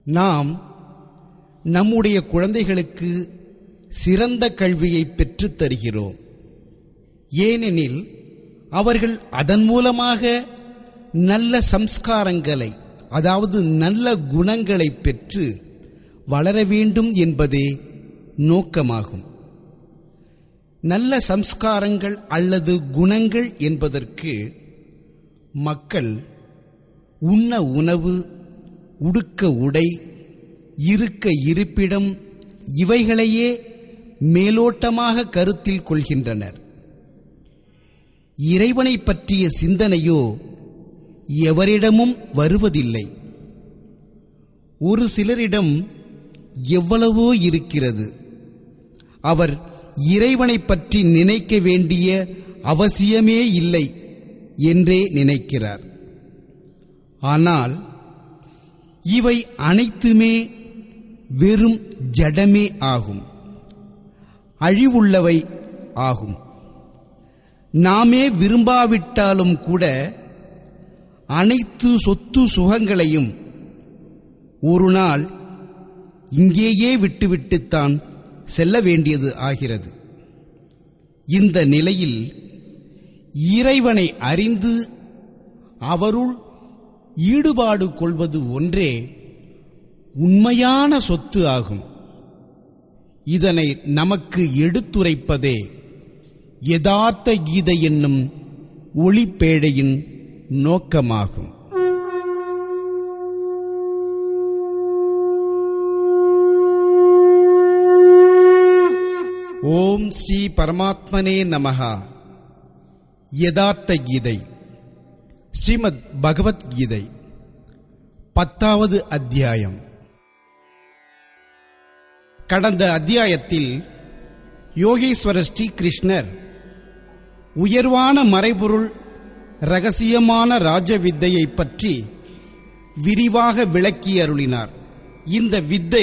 நாம் நம்முடைய குழந்தைகளுக்கு சிறந்த கல்வியை பெற்றுத் தருகிறோம் ஏனெனில் அவர்கள் அதன் மூலமாக நல்ல சம்ஸ்காரங்களை அதாவது நல்ல குணங்களை பெற்று வளர வேண்டும் என்பதே நோக்கமாகும் நல்ல சம்ஸ்காரங்கள் அல்லது குணங்கள் என்பதற்கு மக்கள் உண்ண உணவு உடுக்க உடை இருக்க இருப்பிடம் இவைகளையே மேலோட்டமாக கருத்தில் கொள்கின்றனர் இறைவனை பற்றிய சிந்தனையோ எவரிடமும் வருவதில்லை ஒரு சிலரிடம் எவ்வளவோ இருக்கிறது அவர் இறைவனை பற்றி நினைக்க வேண்டிய அவசியமே இல்லை என்றே நினைக்கிறார் ஆனால் இவை அனைத்துமே வெறும் ஜடமே ஆகும் அழிவுள்ளவை ஆகும் நாமே விரும்பாவிட்டாலும் கூட அனைத்து சொத்து சுகங்களையும் ஒரு நாள் இங்கேயே விட்டுவிட்டுத்தான் செல்ல வேண்டியது ஆகிறது இந்த நிலையில் இறைவனை அறிந்து அவருள் ஈடுபாடு கொள்வது ஒன்றே உண்மையான சொத்து ஆகும் இதனை நமக்கு எடுத்துரைப்பதே யதார்த்த கீதை என்னும் ஒளிப்பேழையின் நோக்கமாகும் ஓம் ஸ்ரீ பரமாத்மனே நமஹா யதார்த்த கீதை ஸ்ரீமத் பகவத்கீதை பத்தாவது அத்தியாயம் கடந்த அத்தியாயத்தில் யோகேஸ்வர ஸ்ரீகிருஷ்ணர் உயர்வான மறைபொருள் ரகசியமான ராஜ வித்தையை பற்றி விரிவாக விளக்கி அருளினார் இந்த வித்தை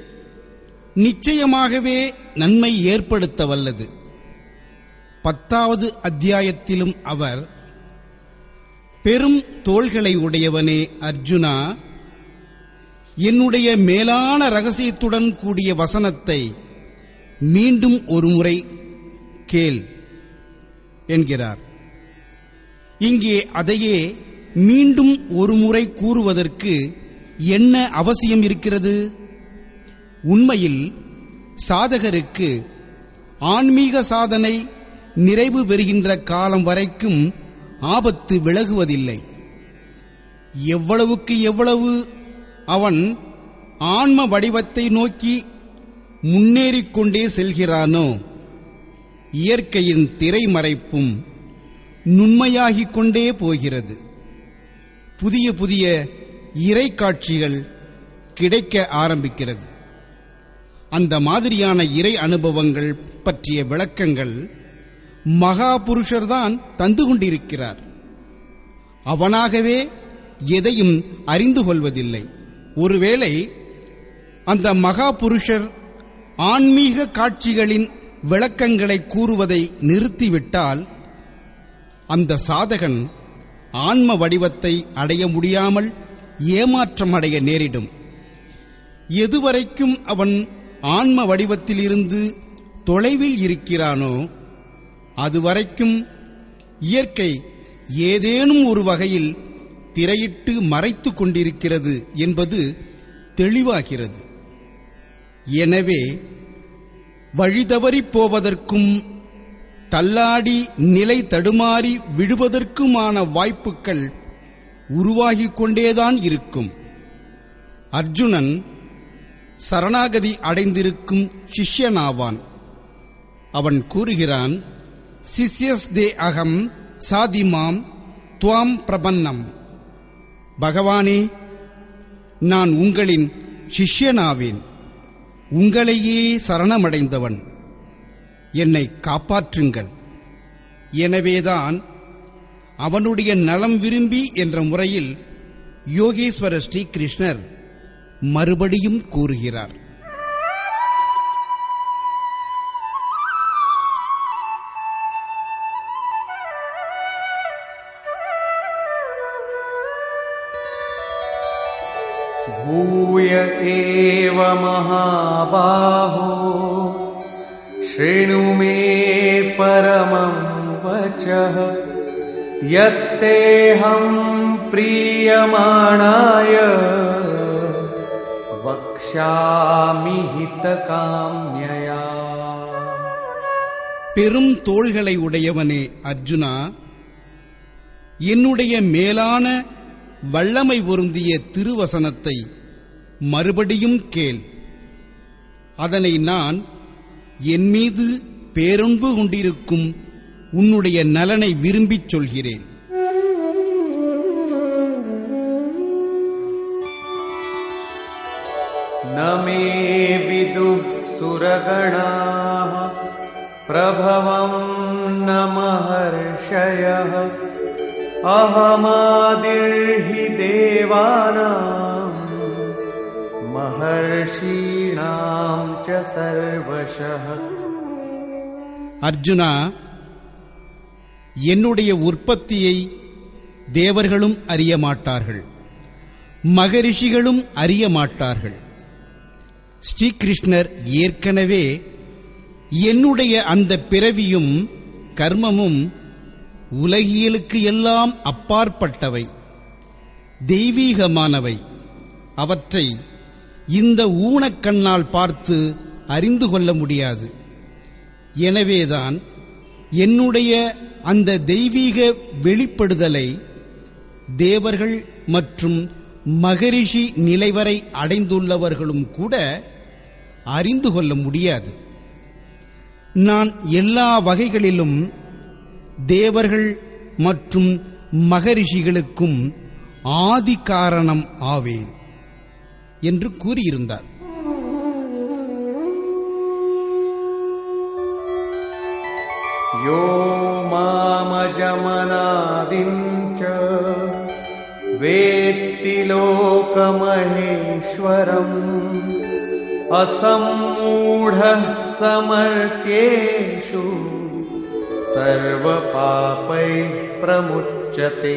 நிச்சயமாகவே நன்மை ஏற்படுத்த வல்லது பத்தாவது அத்தியாயத்திலும் அவர் பெரும் தோள்களை உடையவனே அர்ஜுனா என்னுடைய மேலான ரகசியத்துடன் கூடிய வசனத்தை மீண்டும் ஒருமுறை கேள் என்கிறார் இங்கே அதையே மீண்டும் ஒருமுறை கூறுவதற்கு என்ன அவசியம் இருக்கிறது உண்மையில் சாதகருக்கு ஆன்மீக சாதனை நிறைவு பெறுகின்ற காலம் வரைக்கும் ஆபத்து விலகுவதில்லை எவ்வளவுக்கு எவ்வளவு அவன் ஆன்ம வடிவத்தை நோக்கி முன்னேறிக் கொண்டே செல்கிறானோ இயற்கையின் திரைமறைப்பும் நுண்மையாகிக் கொண்டே போகிறது புதிய புதிய இறை காட்சிகள் கிடைக்க ஆரம்பிக்கிறது அந்த மாதிரியான இறை அனுபவங்கள் பற்றிய விளக்கங்கள் மகா புருஷர்தான் தந்து கொண்டிருக்கிறார் அவனாகவே எதையும் அறிந்து கொள்வதில்லை ஒருவேளை அந்த மகா புருஷர் ஆன்மீக காட்சிகளின் விளக்கங்களை கூறுவதை நிறுத்திவிட்டால் அந்த சாதகன் ஆன்ம வடிவத்தை அடைய முடியாமல் ஏமாற்றம் அடைய நேரிடும் எதுவரைக்கும் அவன் ஆன்ம வடிவத்திலிருந்து தொலைவில் இருக்கிறானோ அதுவரைக்கும் இயற்கை ஏதேனும் ஒரு வகையில் திரையிட்டு மறைத்து கொண்டிருக்கிறது என்பது தெளிவாகிறது எனவே வழிதவறிப் போவதற்கும் தள்ளாடி நிலை தடுமாறி விழுவதற்குமான வாய்ப்புகள் உருவாகிக் கொண்டேதான் இருக்கும் அர்ஜுனன் சரணாகதி அடைந்திருக்கும் சிஷ்யனாவான் அவன் கூறுகிறான் சிஷ்யஸ் தே அகம் சாதிமாம் துவாம் பிரபன்னம் பகவானே நான் உங்களின் சிஷ்யனாவேன் உங்களையே சரணமடைந்தவன் என்னை காப்பாற்றுங்கள் எனவேதான் அவனுடைய நலம் விரும்பி என்ற முறையில் யோகேஸ்வர ஸ்ரீகிருஷ்ணர் மறுபடியும் கூறுகிறார் ॐ भूय एव महाबाहो शृणु मे परमं वचः यत्तेऽहं प्रीयमाणाय वक्ष्यामि हितकाम्यया பெரும் தோள்களை உடையவனே அர்ஜுனா என்னுடைய மேலான வல்லமை பொருந்திய திருவசனத்தை மறுபடியும் கேள் அதனை நான் என் மீது பேரன்பு கொண்டிருக்கும் உன்னுடைய நலனை விரும்பிச் சொல்கிறேன் न मे विदुः सुरगणाः प्रभवं न महर्षयः अहमादिर्हि देवानाम् महर्षीणां च सर्वशः அர்ஜுனா என்னுடைய உற்பத்தியை தேவர்களும் அறிய மாட்டார்கள் மகரிஷிகளும் அறிய மாட்டார்கள் ஸ்ரீகிருஷ்ணர் ஏற்கனவே என்னுடைய அந்த பிறவியும் கர்மமும் உலகியலுக்கு எல்லாம் அப்பாற்பட்டவை தெய்வீகமானவை அவற்றை இந்த ஊனக்கண்ணால் பார்த்து அறிந்து கொள்ள முடியாது எனவேதான் என்னுடைய அந்த தெய்வீக வெளிப்படுதலை தேவர்கள் மற்றும் மகரிஷி நிலை வரை அடைந்துள்ளவர்களும் கூட அறிந்து கொள்ள முடியாது நான் எல்லா வகைகளிலும் தேவர்கள் மற்றும் மகரிஷிகளுக்கும் ஆதி காரணம் ஆவேன் என்று கூறியிருந்தார் यो मामजमनादिं च वेत्ति लोकमहेश्वरम् असम्मूढः समर्त्येषु सर्वपापैः प्रमुच्यते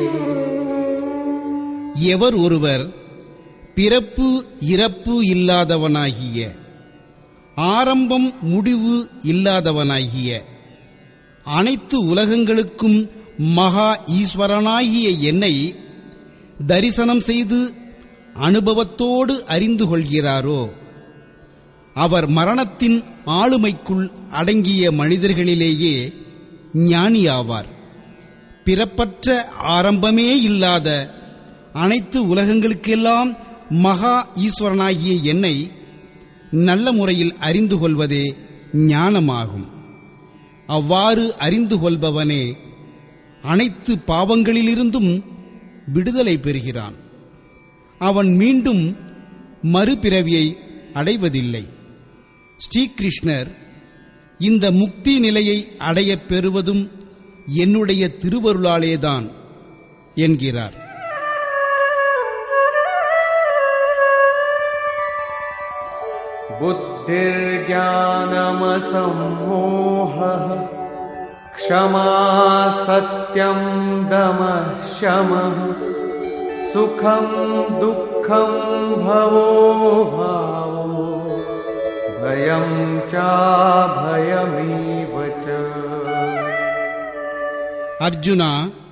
எவர் ஒருவர் பிறப்பு இறப்பு இல்லாதவனாகிய ஆரம்பம் முடிவு இல்லாதவனாகிய அனைத்து உலகங்களுக்கும் மகா ஈஸ்வரனாகிய என்னை தரிசனம் செய்து அனுபவத்தோடு அறிந்து கொள்கிறாரோ அவர் மரணத்தின் ஆளுமைக்குள் அடங்கிய மனிதர்களிலேயே ஞானியாவார் பிறப்பற்ற ஆரம்பமே இல்லாத அனைத்து உலகங்களுக்கெல்லாம் மகா ஈஸ்வரனாகிய என்னை நல்ல முறையில் அறிந்து கொள்வதே ஞானமாகும் அவ்வாறு அறிந்து கொள்பவனே அனைத்து பாவங்களிலிருந்தும் விடுதலை பெறுகிறான் அவன் மீண்டும் மறுபிறவியை அடைவதில்லை ஸ்ரீகிருஷ்ணர் இந்த முக்தி நிலையை அடையப் பெறுவதும் என்னுடைய திருவருளாலேதான் என்கிறார் बुद्धिर्ज्ञानमसम्मोहः क्षमा सत्यं दमः शमः सुखं दुःखं भवो भावो भयं चाभयमेव च அர்ஜுனா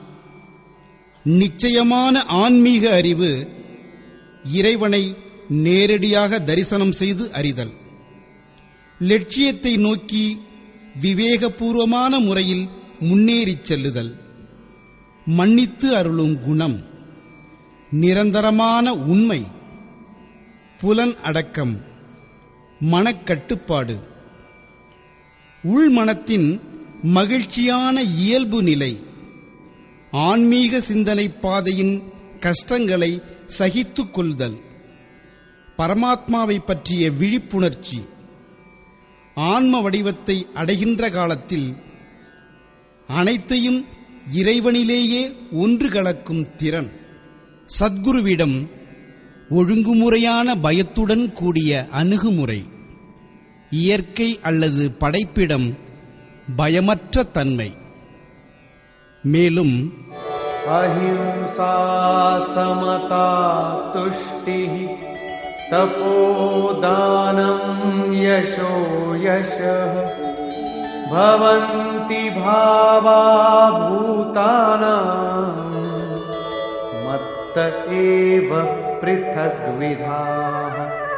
நிச்சயமான ஆன்மீக அறிவு இறைவனை நேரடியாக தரிசனம் செய்து அறிதல் லட்சியத்தை நோக்கி விவேகபூர்வமான முறையில் முன்னேறிச் செல்லுதல் மன்னித்து அருளும் குணம் நிரந்தரமான உண்மை புலன் அடக்கம் மனக்கட்டுப்பாடு உள்மனத்தின் மகிழ்ச்சியான இயல்பு நிலை ஆன்மீக சிந்தனை பாதையின் கஷ்டங்களை சகித்துக் கொள்தல் பரமாத்மாவை பற்றிய விழிப்புணர்ச்சி ஆன்ம வடிவத்தை அடைகின்ற காலத்தில் அனைத்தையும் இறைவனிலேயே ஒன்று கலக்கும் திறன் சத்குருவிடம் ஒழுங்குமுறையான பயத்துடன் கூடிய அணுகுமுறை இயற்கை அல்லது படைப்பிடம் பயமற்ற தன்மை மேலும் अहिंसा समता तुष्टिः तपोदानं यशो यशः भवन्ति भावा भूतानाम् मत्त एव पृथग्विधाः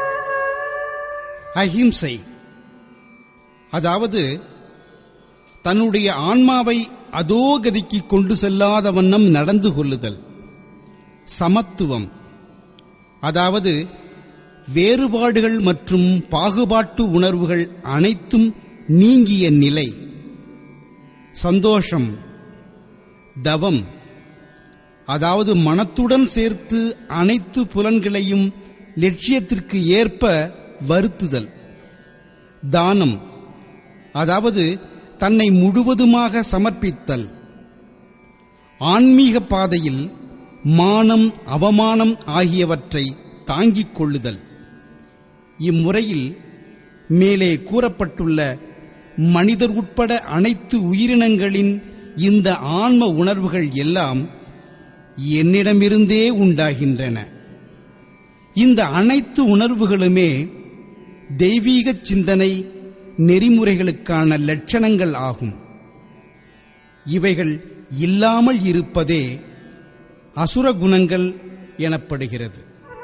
அஹிம்சை அதாவது தன்னுடைய ஆன்மாவை அதோகதிக்கு கொண்டு செல்லாத வண்ணம் நடந்து கொள்ளுதல் சமத்துவம் அதாவது வேறுபாடுகள் மற்றும் பாகுபாட்டு உணர்வுகள் அனைத்தும் நீங்கிய நிலை சந்தோஷம் தவம் அதாவது மனத்துடன் சேர்த்து அனைத்து புலன்களையும் லட்சியத்திற்கு ஏற்ப வருத்துதல் தானம் அதாவது தன்னை முழுவதுமாக சமர்ப்பித்தல் ஆன்மீக பாதையில் மானம் அவமானம் ஆகியவற்றை தாங்கிக் கொள்ளுதல் இம்முறையில் மேலே கூறப்பட்டுள்ள மனிதர் உட்பட அனைத்து உயிரினங்களின் இந்த ஆன்ம உணர்வுகள் எல்லாம் என்னிடமிருந்தே உண்டாகின்றன இந்த அனைத்து உணர்வுகளுமே தெய்வீக சிந்தனை நெறிமுறைகளுக்கான லட்சணங்கள் ஆகும் இவைகள் இல்லாமல் இருப்பதே அசுர குணங்கள் எனப்படுகிறது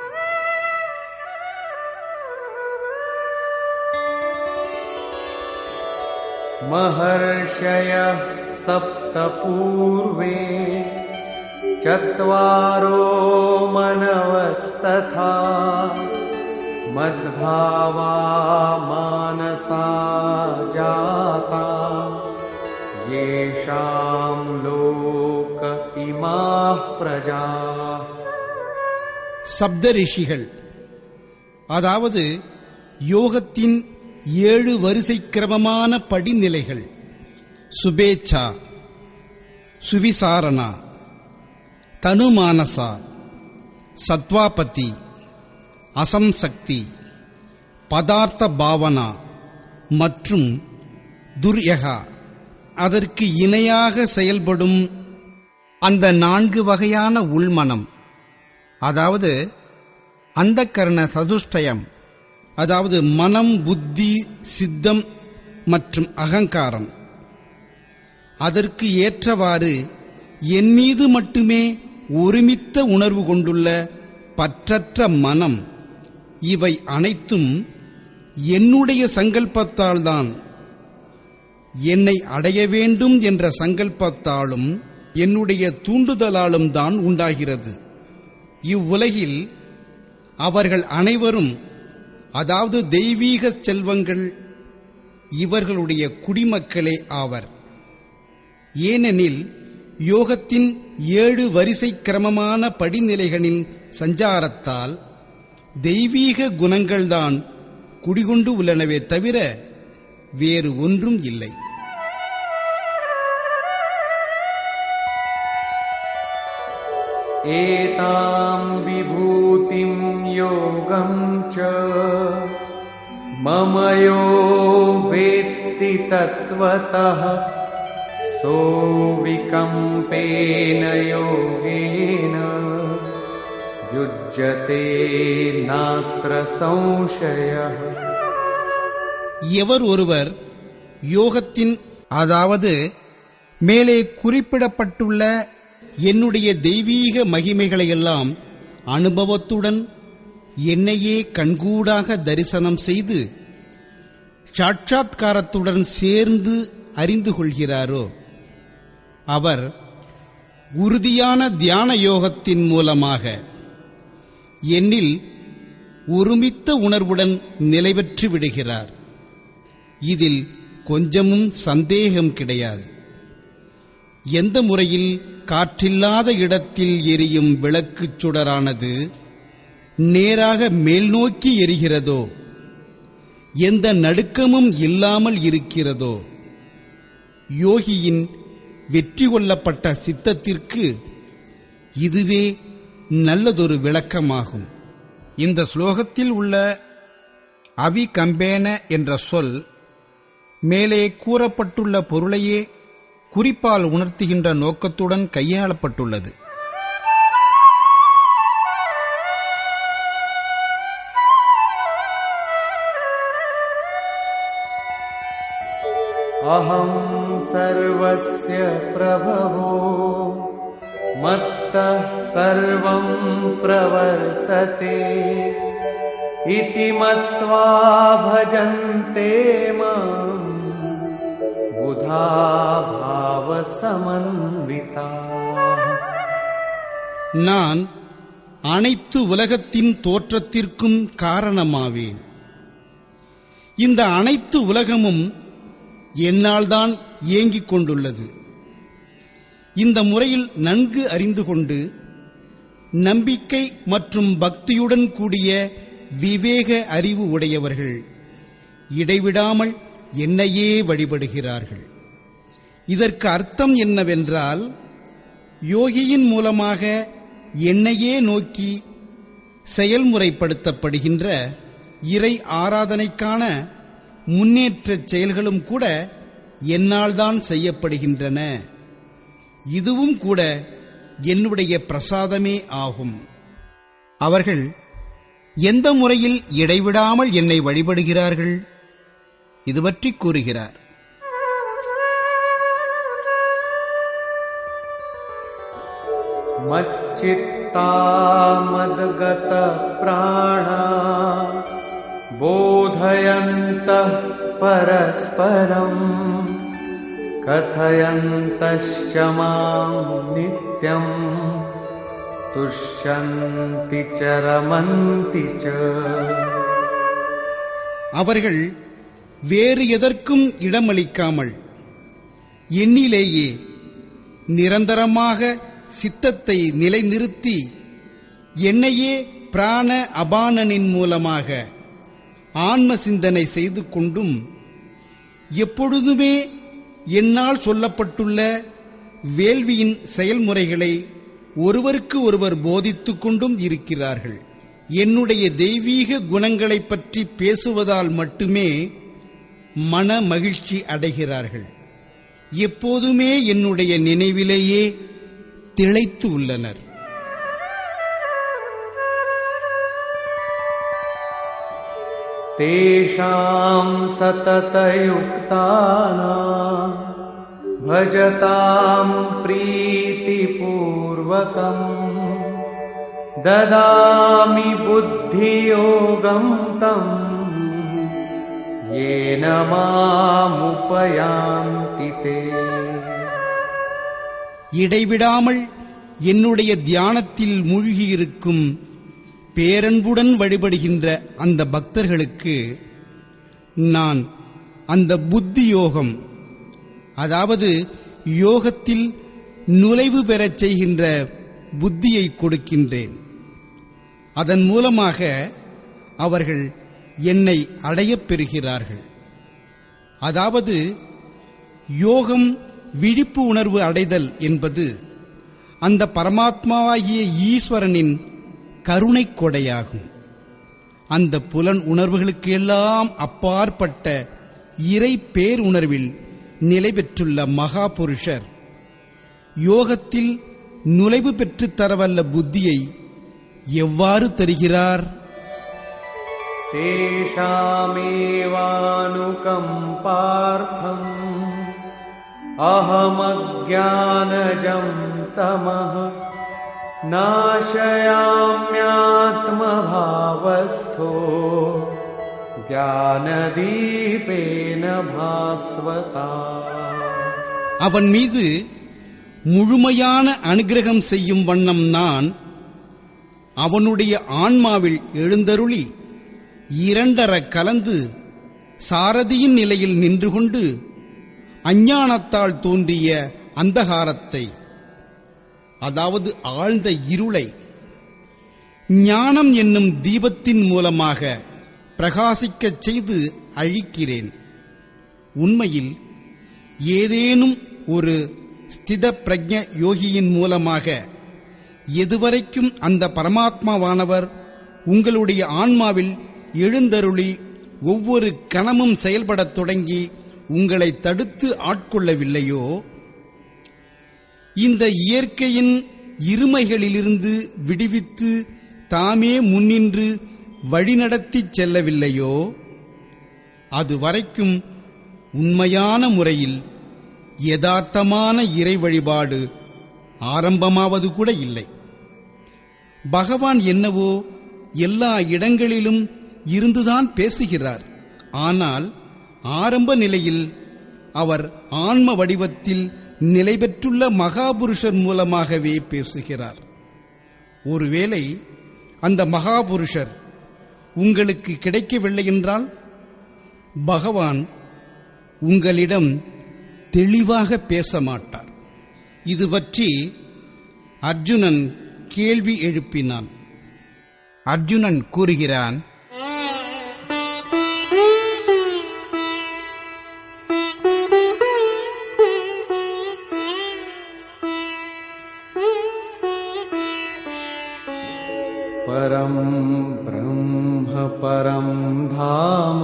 महर्षयः सप्त पूर्वे चत्वारो मनवस्तथा मद्भावा मानसा जाता येषां लोक इमाः प्रजाः சப்த ரிஷிகள் அதாவது யோகத்தின் ஏழு வரிசை கிரமமான படிநிலைகள் சுபேச்சா சுவிசாரணா தனுமானசா சத்வாபதி அசம்சக்தி பதார்த்த பாவனா மற்றும் துர்யகா அதற்கு இணையாக செயல்படும் அந்த நான்கு வகையான உள்மனம் அதாவது அந்தக்கரண சதுஷ்டயம் அதாவது மனம் புத்தி சித்தம் மற்றும் அகங்காரம் அதற்கு ஏற்றவாறு என் மீது மட்டுமே ஒருமித்த உணர்வு கொண்டுள்ள பற்றற்ற மனம் இவை அனைத்தும் என்னுடைய சங்கல்பத்தால்தான் என்னை அடைய வேண்டும் என்ற சங்கல்பத்தாலும் என்னுடைய தூண்டுதலாலும் தான் உண்டாகிறது இவ்வுலகில் அவர்கள் அனைவரும் அதாவது தெய்வீக செல்வங்கள் இவர்களுடைய குடிமக்களே ஆவர் ஏனெனில் யோகத்தின் ஏழு வரிசை கிரமமான படிநிலைகளின் சஞ்சாரத்தால் தெய்வீக குணங்கள்தான் குடிகொண்டு உள்ளனவே தவிர வேறு ஒன்றும் இல்லை एतां विभूतिं योगं च मम यो वेत्ति तत्त्वतः सोऽविकम्पेन योगेन युज्यते नात्र संशयः எவர் ஒருவர் யோகத்தின் அதாவது மேலே குறிப்பிடப்பட்டுள்ள என்னுடைய தெய்வீக மகிமைகளையெல்லாம் அனுபவத்துடன் என்னையே கண்கூடாக தரிசனம் செய்து சாட்சாத்காரத்துடன் சேர்ந்து அறிந்து கொள்கிறாரோ அவர் உறுதியான தியான யோகத்தின் மூலமாக என்னில் ஒருமித்த உணர்வுடன் நிலை பெற்று விடுகிறார் இதில் கொஞ்சமும் சந்தேகம் கிடையாது எந்த முறையில் காற்றில்லாத இடத்தில் எரியும் விளக்குச் சுடரானது நேராக மேல்நோக்கி எரிகிறதோ எந்த நடுக்கமும் இல்லாமல் இருக்கிறதோ யோகியின் வெற்றி கொள்ளப்பட்ட சித்தத்திற்கு இதுவே நல்லதொரு விளக்கமாகும் இந்த ஸ்லோகத்தில் உள்ள அவிகம்பேன என்ற சொல் மேலே கூறப்பட்டுள்ள பொருளையே குறிப்பால் உணர்த்துகின்ற நோக்கத்துடன் கையாளப்பட்டுள்ளது अहं सर्वस्य प्रभवो मत्तः सर्वं प्रवर्तते इति मत्वा भजन्ते माम् बुधा भावसमन्विताः நான் அனைத்து உலகத்தின் தோற்றத்திற்கும் காரணமாவேன் இந்த அனைத்து உலகமும் என்னால்தான் இயங்கிக் கொண்டுள்ளது இந்த முறையில் நன்கு அறிந்து கொண்டு நம்பிக்கை மற்றும் பக்தியுடன் கூடிய விவேக அறிவு உடையவர்கள் இடைவிடாமல் என்னையே வழிபடுகிறார்கள் இதற்கு அர்த்தம் என்னவென்றால் யோகியின் மூலமாக என்னையே நோக்கி செயல்முறைப்படுத்தப்படுகின்ற இறை ஆராதனைக்கான முன்னேற்றச் செயல்களும் கூட என்னால்தான் செய்யப்படுகின்றன இதுவும் கூட என்னுடைய பிரசாதமே ஆகும் அவர்கள் எந்த முறையில் இடைவிடாமல் என்னை வழிபடுகிறார்கள் இது பற்றி கூறுகிறார் मच्चित्ता मद्गतप्राणा बोधयन्तः परस्परम् कथयन्तश्च माम् नित्यम् तुष्यन्ति च रमन्ति च அவர்கள் வேறு எதற்கும் இடமளிக்காமல் எண்ணிலேயே நிரந்தரமாக சித்தத்தை நிலைநிறுத்தி என்னையே பிராண அபானனின் மூலமாக ஆன்ம சிந்தனை செய்து கொண்டும் எப்பொழுதுமே என்னால் சொல்லப்பட்டுள்ள வேள்வியின் செயல்முறைகளை ஒருவருக்கு ஒருவர் போதித்துக் கொண்டும் இருக்கிறார்கள் என்னுடைய தெய்வீக குணங்களைப் பற்றி பேசுவதால் மட்டுமே மன மகிழ்ச்சி அடைகிறார்கள் எப்போதுமே என்னுடைய நினைவிலேயே திளைத்து உள்ளனர் तेषाम् सततयुक्तानाम् भजताम् प्रीतिपूर्वकम् ददामि बुद्धियोगम् तम् येन मामुपयान्ति ते இடைவிடாமல் என்னுடைய தியானத்தில் மூழ்கியிருக்கும் பேரன்புடன் வழிபடுகின்ற அந்த பக்தர்களுக்கு நான் அந்த புத்தி யோகம் அதாவது யோகத்தில் நுழைவு பெறச் செய்கின்ற புத்தியை கொடுக்கின்றேன் அதன் மூலமாக அவர்கள் என்னை அடையப் பெறுகிறார்கள் அதாவது யோகம் விழிப்பு உணர்வு அடைதல் என்பது அந்த பரமாத்மாவாகிய ஈஸ்வரனின் கருணை கொடையாகும் அந்த புலன் உணர்வுகளுக்கு எல்லாம் அப்பாற்பட்ட இறை பேருணர்வில் நிலை பெற்றுள்ள மகா புருஷர் யோகத்தில் நுழைவு பெற்றுத் தரவல்ல புத்தியை எவ்வாறு தருகிறார் तेषामेवानुकम्पार्थम् अहमज्ञानजम् तमः नाशयाम्यात्मभावस्थो ज्ञानदीपेन भास्वता அவன் மீது முழுமையான அனுகிரகம் செய்யும் வண்ணம் நான் அவனுடைய ஆன்மாவில் எழுந்தருளி இரண்டர கலந்து சாரதியின் நிலையில் நின்று கொண்டு அஞ்ஞானத்தால் தோன்றிய அந்தகாரத்தை அதாவது ஆழ்ந்த இருளை ஞானம் என்னும் தீபத்தின் மூலமாக பிரகாசிக்கச் செய்து அழிக்கிறேன் உண்மையில் ஏதேனும் ஒரு ஸ்தித பிரஜ யோகியின் மூலமாக எதுவரைக்கும் அந்த பரமாத்மாவானவர் உங்களுடைய ஆன்மாவில் எழுந்தருளி ஒவ்வொரு கணமும் செயல்படத் தொடங்கி உங்களை தடுத்து ஆட்கொள்ளவில்லையோ இந்த இயற்கையின் இருமைகளிலிருந்து விடுவித்து தாமே முன்னின்று வழிநடத்திச் செல்லவில்லையோ அது வரைக்கும் உண்மையான முறையில் யதார்த்தமான இறை வழிபாடு ஆரம்பமாவது கூட இல்லை பகவான் என்னவோ எல்லா இடங்களிலும் இருந்துதான் பேசுகிறார் ஆனால் ஆரம்ப நிலையில் அவர் ஆன்ம வடிவத்தில் நிலை பெற்றுள்ள மகாபுருஷர் மூலமாகவே பேசுகிறார் ஒருவேளை அந்த மகாபுருஷர் உங்களுக்கு கிடைக்கவில்லை என்றால் பகவான் உங்களிடம் தெளிவாக பேச மாட்டார் இது பற்றி அர்ஜுனன் கேள்வி எழுப்பினான் அர்ஜுனன் கூறுகிறான் परं ब्रह्म परं धाम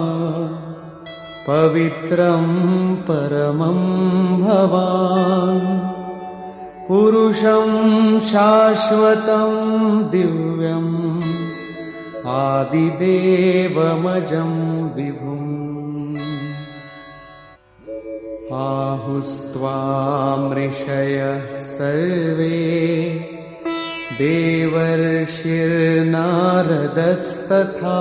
पवित्रं परमं भवान् पुरुषं शाश्वतं दिव्यम् आदिदेवमजं विभुम् आहुस्त्वामृषयः सर्वे देवर्षिर्नारदस्तथा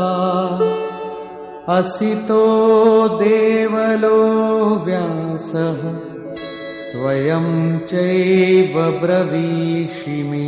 असितो देवलो व्यासः स्वयं चैव ब्रवीषि मे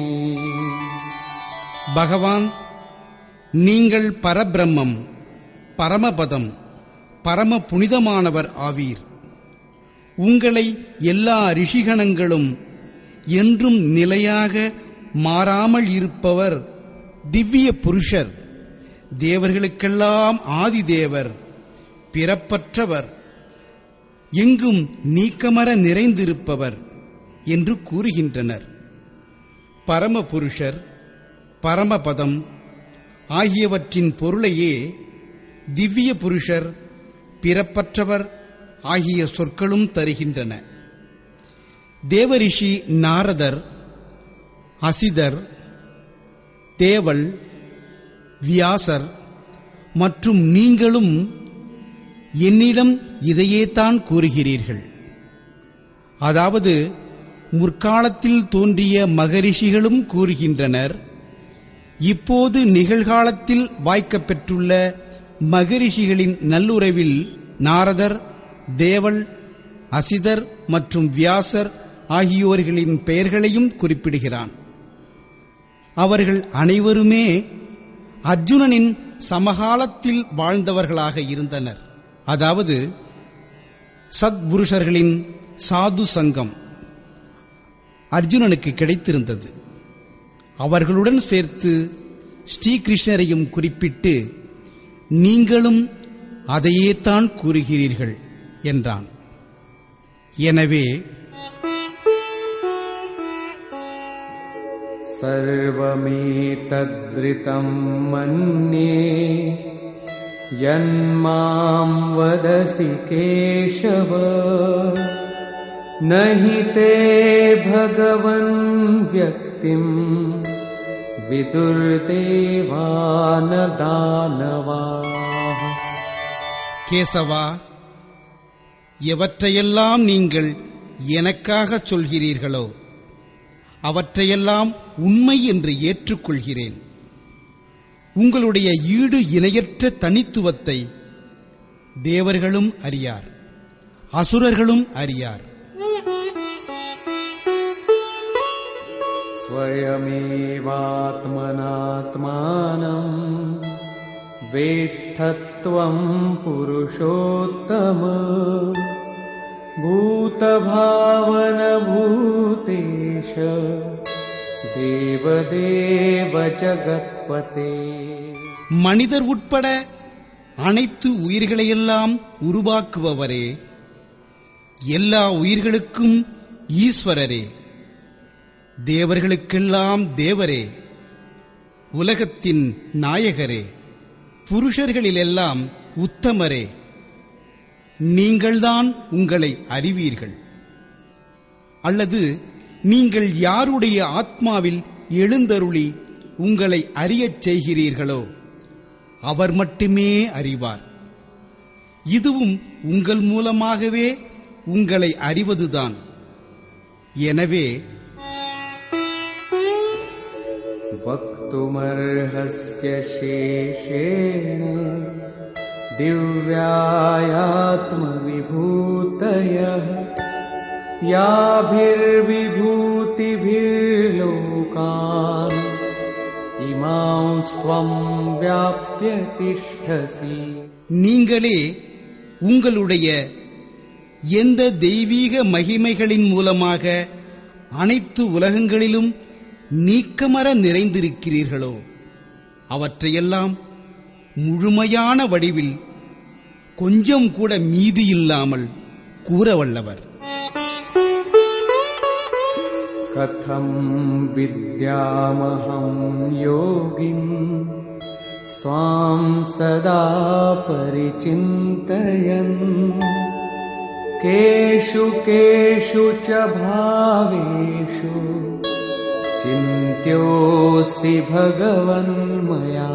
பகவான் நீங்கள் பரபிரம்மம் பரமபதம் பரம புனிதமானவர் ஆவீர் உங்களை எல்லா ரிஷிகணங்களும் என்றும் நிலையாக மாறாமல் இருப்பவர் திவ்ய புருஷர் தேவர்களுக்கெல்லாம் ஆதிதேவர் பிறப்பற்றவர் எங்கும் நீக்கமர நிறைந்திருப்பவர் என்று கூறுகின்றனர் பரமபுருஷர் பரமபதம் ஆகியவற்றின் பொருளையே திவ்ய புருஷர் பிறப்பற்றவர் ஆகிய சொற்களும் தருகின்றன தேவரிஷி நாரதர் அசிதர் தேவல் வியாசர் மற்றும் நீங்களும் என்னிடம் இதையேதான் கூறுகிறீர்கள் அதாவது முற்காலத்தில் தோன்றிய மகரிஷிகளும் கூறுகின்றனர் இப்போது நிகழ்காலத்தில் வாய்க்கப் பெற்றுள்ள மகரிஷிகளின் நல்லுறவில் நாரதர் தேவல் அசிதர் மற்றும் வியாசர் ஆகியோர்களின் பெயர்களையும் குறிப்பிடுகிறான் அவர்கள் அனைவருமே அர்ஜுனனின் சமகாலத்தில் வாழ்ந்தவர்களாக இருந்தனர் அதாவது சத்புருஷர்களின் சாது சங்கம் அர்ஜுனனுக்கு கிடைத்திருந்தது அவர்களுடன் சேர்த்து ஸ்ரீகிருஷ்ணரையும் குறிப்பிட்டு நீங்களும் அதையேத்தான் கூறுகிறீர்கள் என்றான் எனவே सर्वमेतद्रितं मन्ये यन्मां वदसि केशव न हि ते भगवन् व्यक्तिम् विदुर्देवान दानवाः கேசவா எவற்றையெல்லாம் நீங்கள் எனக்காகச் சொல்கிறீர்களோ அவற்றையெல்லாம் உண்மை என்று ஏற்றுக்கொள்கிறேன் உங்களுடைய ஈடு இணையற்ற தனித்துவத்தை தேவர்களும் அறியார் அசுரர்களும் அறியார் स्वयमेवात्मनात्मानम् वेत्थत्वं पुरुषोत्तम भूतभावनभूतेश देवदेव जगत्पते மனிதர் உட்பட அனைத்து உயிர்களையெல்லாம் உருவாக்குபவரே எல்லா உயிர்களுக்கும் ஈஸ்வரரே தேவர்களுக்கெல்லாம் தேவரே உலகத்தின் நாயகரே புருஷர்களிலெல்லாம் உத்தமரே நீங்கள்தான் உங்களை அறிவீர்கள் அல்லது நீங்கள் யாருடைய ஆத்மாவில் எழுந்தருளி உங்களை அறியச் செய்கிறீர்களோ அவர் மட்டுமே அறிவார் இதுவும் உங்கள் மூலமாகவே உங்களை அறிவதுதான் எனவே वक्तुमर्हस्य शेषेण दिव्यायात्मविभूतयः याभिर्विभूतिभिर्लोकान् इमांस्त्वं व्याप्य तिष्ठसि நீங்களே உங்களுடைய எந்த தெய்வீக மகிமைகளின் மூலமாக அனைத்து உலகங்களிலும் நீக்கமர நிறைந்திருக்கிறீர்களோ அவற்றையெல்லாம் முழுமையான வடிவில் கொஞ்சம் கூட மீதியில்லாமல் கூறவல்லவர் कथं विद्यामहं योगिन् स्वां सदा परिचिन्तयन् केषु केषु च भावेषु चिन्त्योऽसि भगवन्मया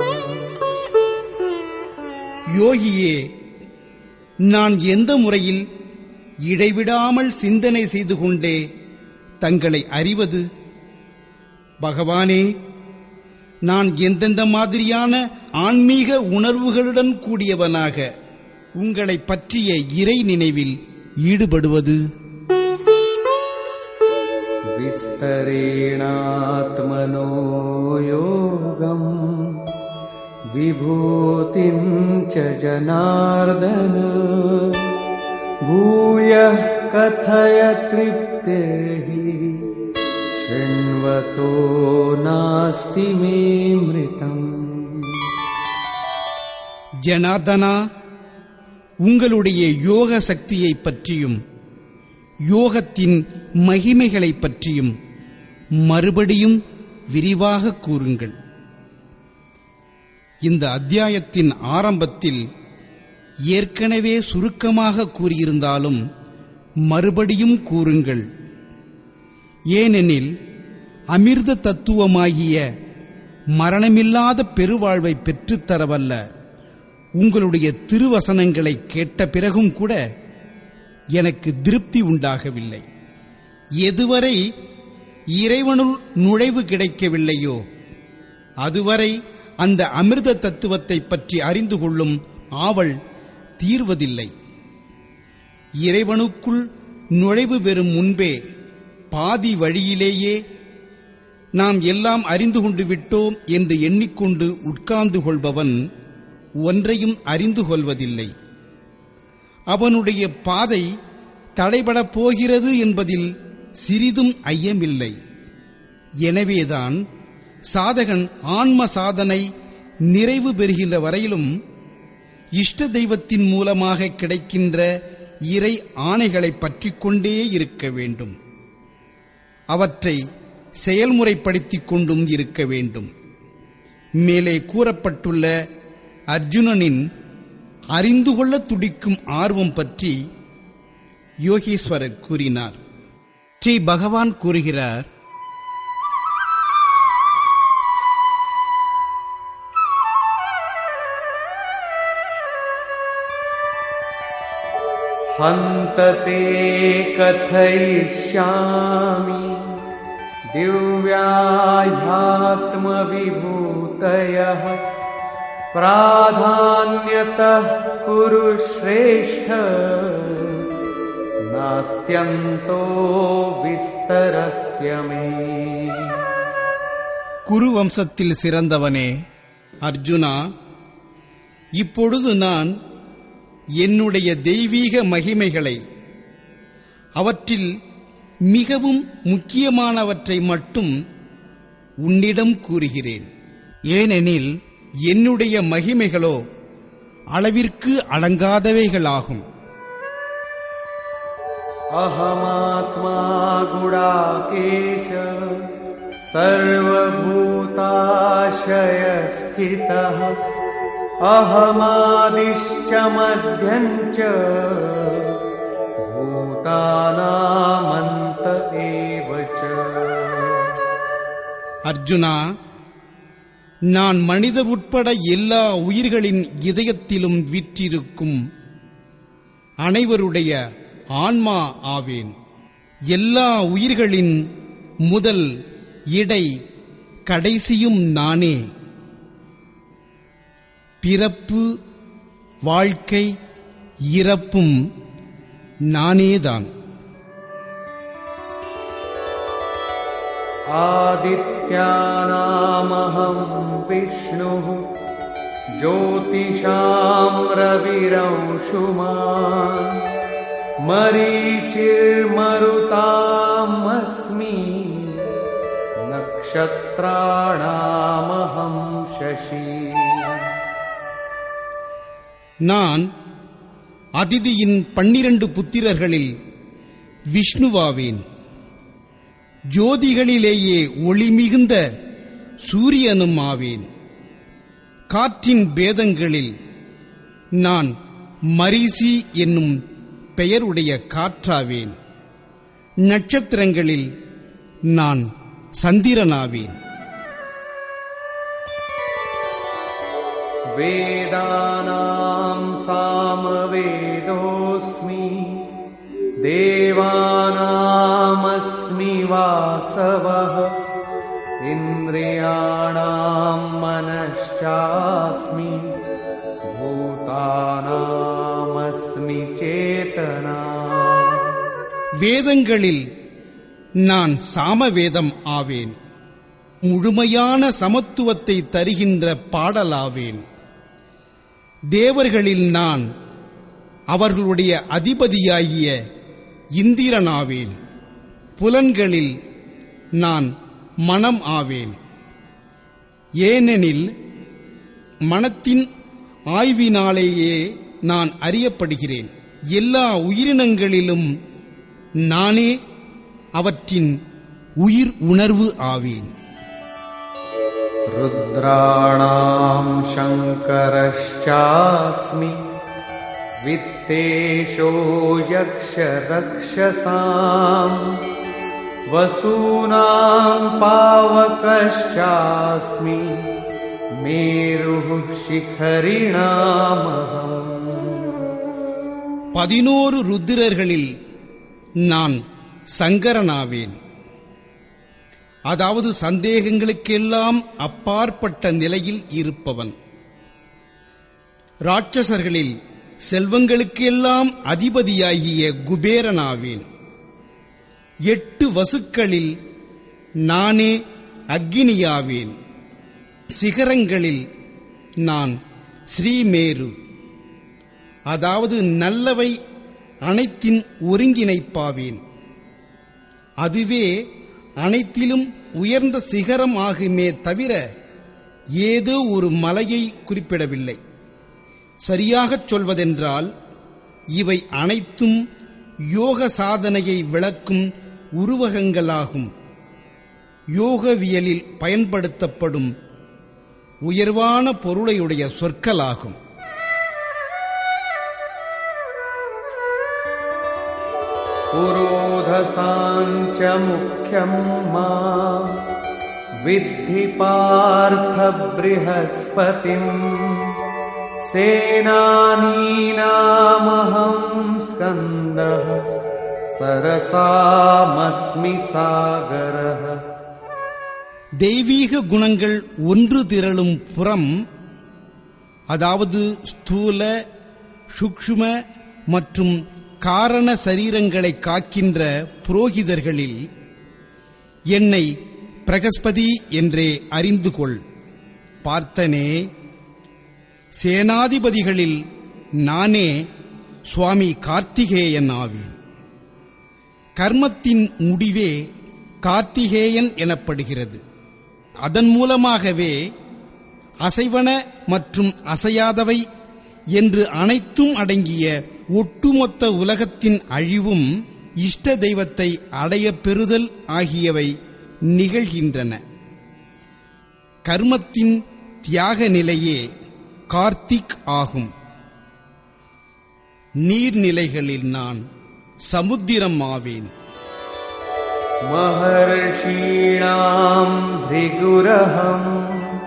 யோகியே நான் எந்த முறையில் இடைவிடாமல் சிந்தனை செய்து கொண்டே தங்களை அறிவது பகவானே நான் எந்தெந்த மாதிரியான ஆன்மீக உணர்வுகளுடன் கூடியவனாக உங்களை பற்றிய இறை நினைவில் ஈடுபடுவது विस्तरेणात्मनो योगम् विभूतिं च जनार्दन भूयः कथय तृप्तिर्हि शृण्वतो नास्ति मे मृतम् ஜனார்தனா உங்களுடைய யோக சக்தியை பற்றியும் யோகத்தின் மகிமைகளைப் பற்றியும் மறுபடியும் விரிவாக கூறுங்கள் இந்த அத்தியாயத்தின் ஆரம்பத்தில் ஏற்கனவே சுருக்கமாக கூறியிருந்தாலும் மறுபடியும் கூறுங்கள் ஏனெனில் அமிர்த தத்துவமாகிய மரணமில்லாத பெருவாழ்வை பெற்றுத்தரவல்ல உங்களுடைய திருவசனங்களை கேட்ட பிறகும் கூட எனக்கு திருப்தி உண்டாகவில்லை எதுவரை இறைவனுள் நுழைவு கிடைக்கவில்லையோ அதுவரை அந்த அமிர்த தத்துவத்தை பற்றி அறிந்து கொள்ளும் ஆவல் தீர்வதில்லை இறைவனுக்குள் நுழைவு பெறும் முன்பே பாதி வழியிலேயே நாம் எல்லாம் அறிந்து கொண்டு விட்டோம் என்று எண்ணிக்கொண்டு உட்கார்ந்து கொள்பவன் ஒன்றையும் அறிந்து கொள்வதில்லை அவனுடைய பாதை தடைபடப் போகிறது என்பதில் சிறிதும் ஐயமில்லை எனவேதான் சாதகன் ஆன்ம சாதனை நிறைவு பெறுகின்ற வரையிலும் இஷ்ட தெய்வத்தின் மூலமாக கிடைக்கின்ற இறை ஆணைகளை பற்றிக் கொண்டே இருக்க வேண்டும் அவற்றை செயல்முறைப்படுத்திக் கொண்டும் இருக்க வேண்டும் மேலே கூறப்பட்டுள்ள அர்ஜுனனின் அறிந்து கொள்ள துடிக்கும் ஆர்வம் பற்றி யோகீஸ்வரர் கூறினார் ஸ்ரீ பகவான் கூறுகிறார் हन्त ते कथयिष्यामि दिव्याह्यात्मविभूतयः प्राधान्यतः कुरु श्रेष्ठ नास्त्यन्तो विस्तरस्य मे குரு வம்சத்தில் சிறந்தவனே அர்ஜுனா இப்பொழுது நான் என்னுடைய தெய்வீக மகிமைகளை அவற்றில் மிகவும் முக்கியமானவற்றை மட்டும் உன்னிடம் கூறுகிறேன் ஏனெனில் என்னுடைய மகிமைகளோ அளவிற்கு அடங்காதவைகளாகும் अहमात्मा गुडाकेश सर्वभूताशयस्थितः अहमादिश्च मध्यम् च भूतानामन्त एव च அர்ஜுனா நான் மனித உட்பட எல்லா உயிர்களின் இதயத்திலும் விற்றிருக்கும் அனைவருடைய ஆன்மா ஆவேன் எல்லா உயிர்களின் முதல் இடை கடைசியும் நானே பிறப்பு வாழ்க்கை இறப்பும் நானேதான் आदित्यानामहं विष्णुः ज्योतिषां रविरंशुमान् मरीचिर्मरुतामस्मि नक्षत्राणामहं शशी நான் அதிதியின் பன்னிரண்டு புத்திரர்களில் விஷ்ணுவாவேன் ஜோதிகளிலேயே ஒளிமிகுந்த சூரியனும் ஆவேன் காற்றின் பேதங்களில் நான் மரீசி என்னும் பெயருடைய காற்றாவேன் நட்சத்திரங்களில் நான் சந்திரனாவேன் वेदानां सामवेदोऽस्मि देवानामस्मि वासवः इन्द्रियाणां मनश्चास्मि भूतानामस्मि चेतना வேதங்களில் நான் சாமவேதம் ஆவேன் முழுமையான சமத்துவத்தை தருகின்ற பாடலாவேன் தேவர்களில் நான் அவர்களுடைய அதிபதியாகிய இந்திரனாவேன் புலன்களில் நான் மனம் ஆவேன் ஏனெனில் மனத்தின் ஆய்வினாலேயே நான் அறியப்படுகிறேன் எல்லா உயிரினங்களிலும் நானே அவற்றின் உயிர் உணர்வு ஆவேன் रुद्राणां शङ्करश्चास्मि वित्तेषो यक्षरक्षसाम् वसूनां पावकश्चास्मि मेरुः शिखरिणामहम् பதினோரு ருத்திரர்களில் நான் சங்கரனாவேன் அதாவது சந்தேகங்களுக்கெல்லாம் அப்பாற்பட்ட நிலையில் இருப்பவன் ராட்சசர்களில் செல்வங்களுக்கெல்லாம் அதிபதியாகிய குபேரனாவேன் எட்டு வசுக்களில் நானே அக்கினியாவேன் சிகரங்களில் நான் ஸ்ரீமேரு அதாவது நல்லவை அனைத்தின் ஒருங்கிணைப்பாவேன் அதுவே அனைத்திலும் உயர்ந்த சிகரம் ஆகுமே தவிர ஏதோ ஒரு மலையை குறிப்பிடவில்லை சரியாகச் சொல்வதென்றால் இவை அனைத்தும் யோக சாதனையை விளக்கும் உருவகங்களாகும் யோகவியலில் பயன்படுத்தப்படும் உயர்வான பொருளையுடைய சொற்களாகும் पुरोधसाञ्च मुख्यं मा विद्धि पार्थ बृहस्पतिम् सेनानीनामहं स्कन्दः सरसामस्मि सागरः தெய்வீக குணங்கள் ஒன்று திரளும் புறம் அதாவது ஸ்தூல சூக்ஷ்ம மற்றும் காரண சரீரங்களை காக்கின்ற புரோகிதர்களில் என்னை பிரகஸ்பதி என்றே அறிந்து கொள் பார்த்தனே சேனாதிபதிகளில் நானே சுவாமி கார்த்திகேயன் ஆவேன் கர்மத்தின் முடிவே கார்த்திகேயன் எனப்படுகிறது அதன் மூலமாகவே அசைவன மற்றும் அசையாதவை என்று அனைத்தும் அடங்கிய ஒட்டுமொத்த உலகத்தின் அழிவும் இஷ்ட தெய்வத்தை அடைய பெறுதல் ஆகியவை நிகழ்கின்றன கர்மத்தின் தியாக நிலையே கார்த்திக் ஆகும் நீர்நிலைகளில் நான் சமுத்திரம் ஆவேன் महर्षीणां भृगुरहम्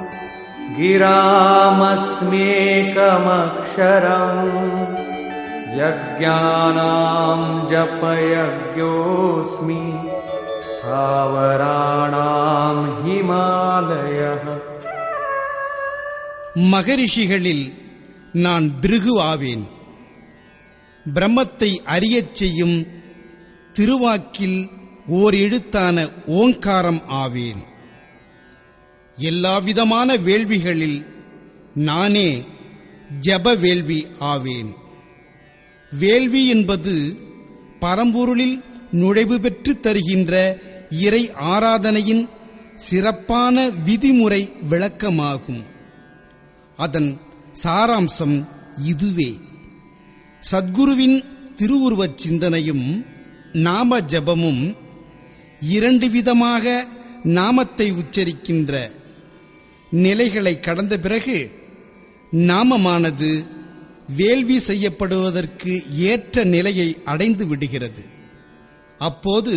गिरामस्म्येकमक्षरम् यज्ञानां जपयज्ञोऽस्मि स्थावराणां हिमालयः மகரிஷிகளில் நான் பிருகு ஆவேன் பிரம்மத்தை அறியச் செய்யும் திருவாக்கில் ஓர் எழுத்தான ஓங்காரம் ஆவேன் எல்லாவிதமான வேள்விகளில் நானே ஜப வேள்வி ஆவேன் வேள்வி என்பது பரம்பொருளில் நுழைவு பெற்று தருகின்ற இறை ஆராதனையின் சிறப்பான விதிமுறை விளக்கமாகும் அதன் சாராம்சம் இதுவே சத்குருவின் திருவுருவச் சிந்தனையும் நாம ஜபமும் இரண்டு விதமாக நாமத்தை உச்சரிக்கின்ற நிலைகளை கடந்த பிறகு நாமமானது வேள்வி செய்யப்படுவதற்கு ஏற்ற நிலையை அடைந்து விடுகிறது அப்போது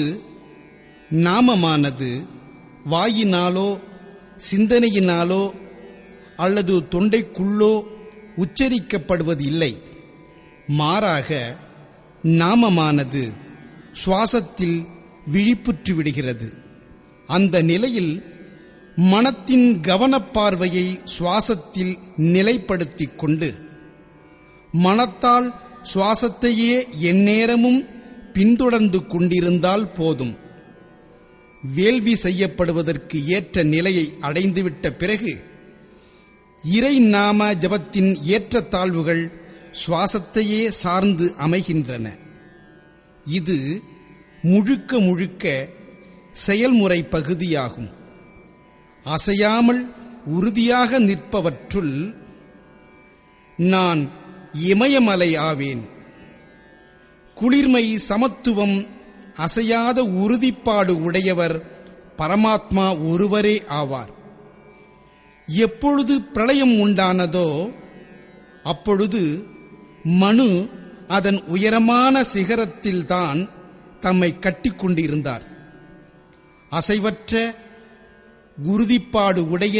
நாமமானது வாயினாலோ சிந்தனையினாலோ அல்லது தொண்டைக்குள்ளோ உச்சரிக்கப்படுவது இல்லை மாறாக நாமமானது சுவாசத்தில் விழிப்புற்று விடுகிறது அந்த நிலையில் மனத்தின் கவனப்பார்வையை சுவாசத்தில் நிலைப்படுத்திக் கொண்டு மனத்தால் சுவாசத்தையே எந்நேரமும் பின்தொடர்ந்து கொண்டிருந்தால் போதும் வேள்வி செய்யப்படுவதற்கு ஏற்ற நிலையை அடைந்துவிட்ட பிறகு இறை நாம ஜபத்தின் ஏற்றத்தாழ்வுகள் சுவாசத்தையே சார்ந்து அமைகின்றன இது முழுக்க முழுக்க செயல்முறை பகுதியாகும் அசையாமல் உறுதியாக நிற்பவற்றுள் நான் இமயமலை ஆவேன் குளிர்மை சமத்துவம் அசையாத உறுதிப்பாடு உடையவர் பரமாத்மா ஒருவரே ஆவார் எப்பொழுது பிரளயம் உண்டானதோ அப்பொழுது மனு அதன் உயரமான சிகரத்தில்தான் தம்மை கட்டிக்கொண்டிருந்தார் அசைவற்ற உறுதிப்பாடு உடைய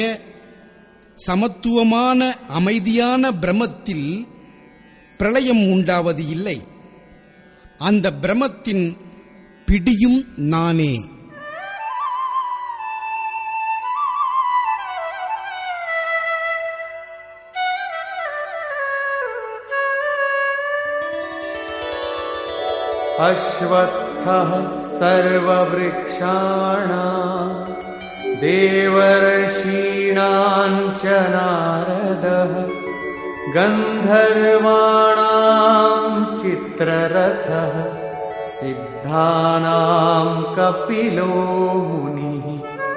சமத்துவமான அமைதியான பிரமத்தில் பிரளயம் உண்டாவது இல்லை அந்த பிரமத்தின் பிடியும் நானே अश्वत्थः सर्ववृक्षाणां देवर्षीणां च नारदः गन्धर्वाणां चित्ररथः सिद्धानां कपिलो मुनिः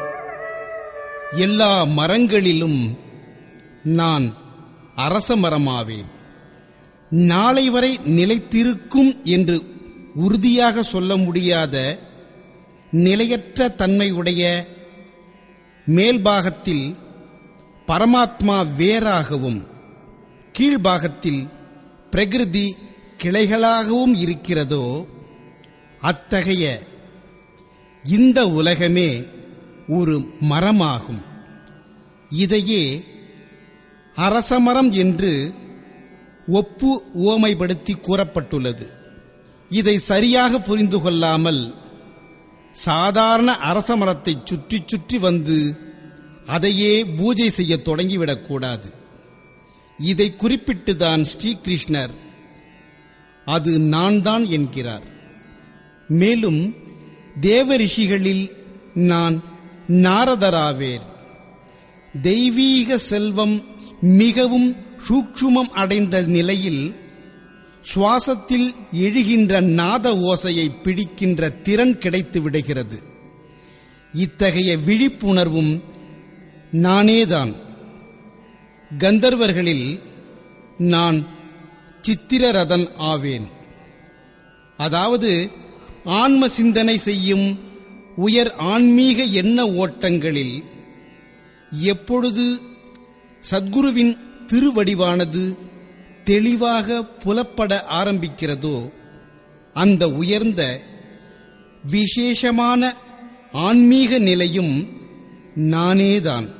எல்லா மரங்களிலும் நான் அரச மரமாவேன் நாளை வரை நிலைத்திருக்கும் என்று உறுதியாக சொல்ல முடியாத நிலையற்ற தன்மையுடைய மேல்பாகத்தில் பரமாத்மா வேறாகவும் கீழ்பாகத்தில் பிரகிருதி கிளைகளாகவும் இருக்கிறதோ அத்தகைய இந்த உலகமே ஒரு மரமாகும் இதையே அரசமரம் என்று ஒப்பு உவமைப்படுத்தி கூறப்பட்டுள்ளது இதை சரியாக புரிந்து கொள்ளாமல் சாதாரண அரச மரத்தை சுற்றி சுற்றி வந்து அதையே பூஜை செய்ய தொடங்கிவிடக்கூடாது இதை குறிப்பிட்டுதான் ஸ்ரீகிருஷ்ணர் அது நான் தான் என்கிறார் மேலும் தேவ ரிஷிகளில் நான் நாரதராவேர் தெய்வீக செல்வம் மிகவும் சூக்ஷுமம் அடைந்த நிலையில் சுவாசத்தில் எழுகின்ற நாத ஓசையை பிடிக்கின்ற திறன் கிடைத்து விடுகிறது இத்தகைய விழிப்புணர்வும் நானேதான் கந்தர்வர்களில் நான் சித்திரரதன் ஆவேன் அதாவது ஆன்ம சிந்தனை செய்யும் உயர் ஆன்மீக எண்ண ஓட்டங்களில் எப்பொழுது சத்குருவின் திருவடிவானது தெளிவாக புலப்பட ஆரம்பிக்கிறதோ அந்த உயர்ந்த விசேஷமான ஆன்மீக நிலையும் நானேதான்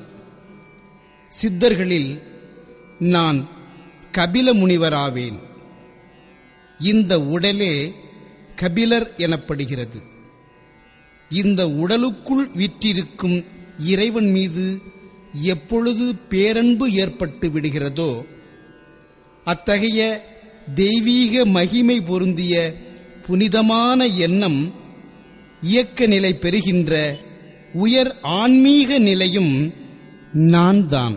சித்தர்களில் நான் கபில முனிவராவேன் இந்த உடலே கபிலர் எனப்படுகிறது இந்த உடலுக்குள் வீற்றிருக்கும் இறைவன் மீது எப்பொழுது பேரன்பு ஏற்பட்டு விடுகிறதோ அத்தகைய தெய்வீக மகிமை பொருந்திய புனிதமான எண்ணம் இயக்க நிலை பெறுகின்ற உயர் ஆன்மீக நிலையும் நான் தான்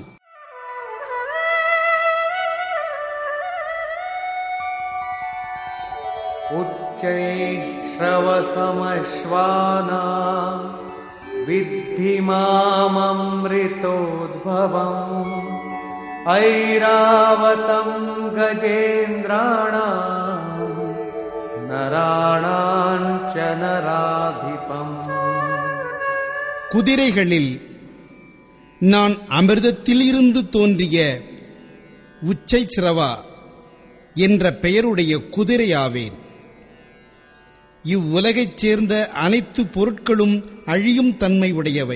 उच्चैः श्रवसमश्वाना विद्धि माममृतोद्भवम् ऐरावतं गजेन्द्राणाम् नराणाम् च नराधिपम् குதிரைகளில் நான் அமிர்தத்தில் இருந்து தோன்றிய உச்சை சிரவா என்ற பெயருடைய குதிரையாவேன் இவ்வுலகைச் சேர்ந்த அனைத்து பொருட்களும் அழியும் தன்மை உடையவை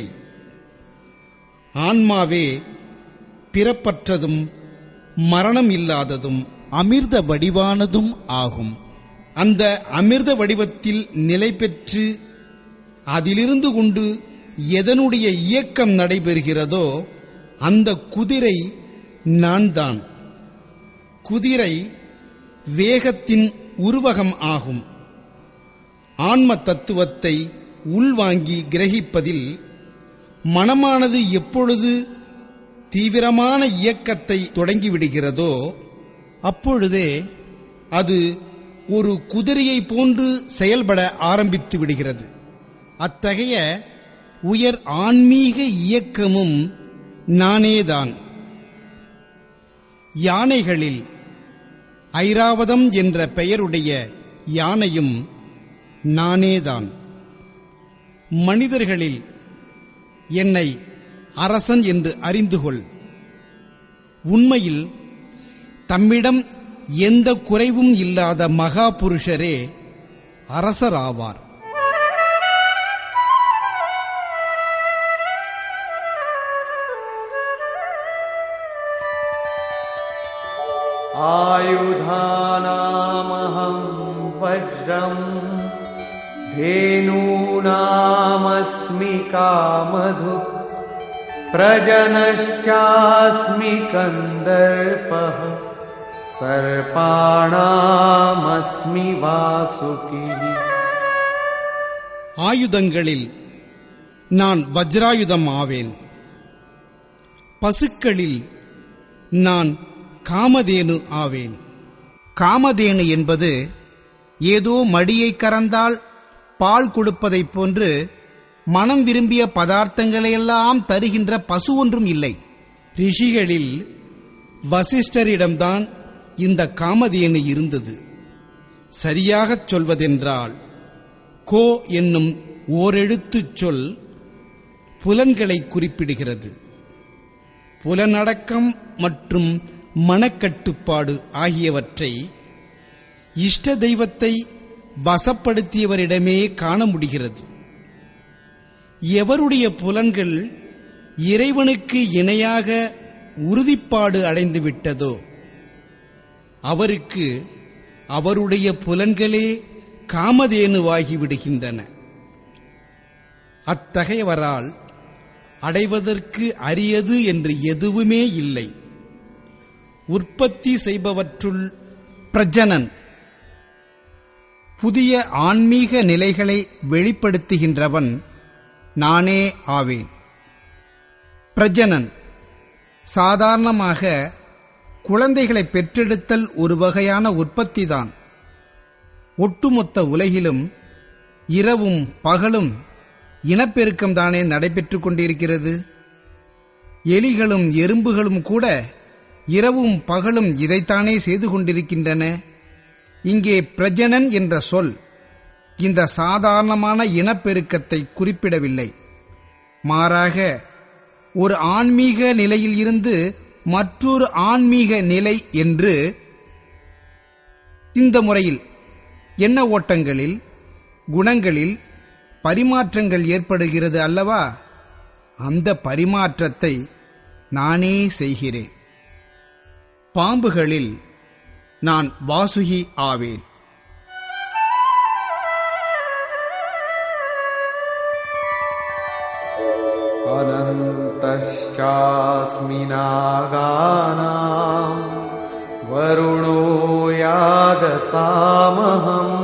ஆன்மாவே பிறப்பற்றதும் மரணம் இல்லாததும் அமிர்த வடிவானதும் ஆகும் அந்த அமிர்த வடிவத்தில் நிலை பெற்று அதிலிருந்து கொண்டு எதனுடைய இயக்கம் நடைபெறுகிறதோ அந்த குதிரை நான் தான் குதிரை வேகத்தின் உருவகம் ஆகும் ஆன்ம தத்துவத்தை உள்வாங்கி கிரகிப்பதில் மனமானது எப்பொழுது தீவிரமான இயக்கத்தை தொடங்கிவிடுகிறதோ அப்பொழுதே அது ஒரு குதிரையை போன்று செயல்பட ஆரம்பித்து விடுகிறது அத்தகைய உயர் ஆன்மீக இயக்கமும் நானேதான் யானைகளில் ஐராவதம் என்ற பெயருடைய யானையும் நானேதான் மனிதர்களில் என்னை அரசன் என்று அறிந்து கொள் உண்மையில் தம்மிடம் எந்த குறைவும் இல்லாத மகா புருஷரே அரசராவார் आयुधानामहं वज्रम् धेनूनामस्मि कामधु प्रजनश्चास्मि कन्दर्पः सर्पाणामस्मि वासुकिः ஆயுதங்களில் நான் வஜ்ராயுதம் ஆவேன் பசுக்களில் நான் காமதேனு ஆவேன் காமதேனு என்பது ஏதோ மடியை கறந்தால் பால் கொடுப்பதைப் போன்று மனம் விரும்பிய பதார்த்தங்களையெல்லாம் தருகின்ற பசு ஒன்றும் இல்லை ரிஷிகளில் வசிஷ்டரிடம்தான் இந்த காமதேனு இருந்தது சரியாகச் சொல்வதென்றால் கோ என்னும் ஓரெழுத்துச் சொல் புலன்களை குறிப்பிடுகிறது புலனடக்கம் மற்றும் மனக்கட்டுப்பாடு ஆகியவற்றை இஷ்ட தெய்வத்தை வசப்படுத்தியவரிடமே காண முடிகிறது எவருடைய புலன்கள் இறைவனுக்கு இணையாக உறுதிப்பாடு அடைந்து விட்டதோ அவருக்கு அவருடைய புலன்களே காமதேனுவாகி விடுகின்றன அத்தகையவரால் அடைவதற்கு அரியது என்று எதுவுமே இல்லை உற்பத்தி செய்பவற்றுள் பிரஜனன் புதிய ஆன்மீக நிலைகளை வெளிப்படுத்துகின்றவன் நானே ஆவேன் பிரஜனன் சாதாரணமாக குழந்தைகளை பெற்றெடுத்தல் ஒரு வகையான உற்பத்திதான் ஒட்டுமொத்த உலகிலும் இரவும் பகலும் இனப்பெருக்கம் தானே நடைபெற்றுக் கொண்டிருக்கிறது எலிகளும் எறும்புகளும் கூட இரவும் பகலும் இதைத்தானே செய்து கொண்டிருக்கின்றன இங்கே பிரஜனன் என்ற சொல் இந்த சாதாரணமான இனப்பெருக்கத்தை குறிப்பிடவில்லை மாறாக ஒரு ஆன்மீக நிலையில் இருந்து மற்றொரு ஆன்மீக நிலை என்று இந்த முறையில் எண்ண ஓட்டங்களில் குணங்களில் பரிமாற்றங்கள் ஏற்படுகிறது அல்லவா அந்த பரிமாற்றத்தை நானே செய்கிறேன் பாம்புகளில் நான் வாசுகி ஆவேன் दूतश्चास्मि नागानाम् वरुणो यादसामहम्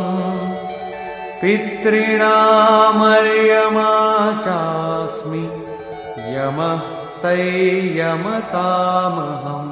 पितॄणामर्यमा चास्मि यमः संयमतामहम्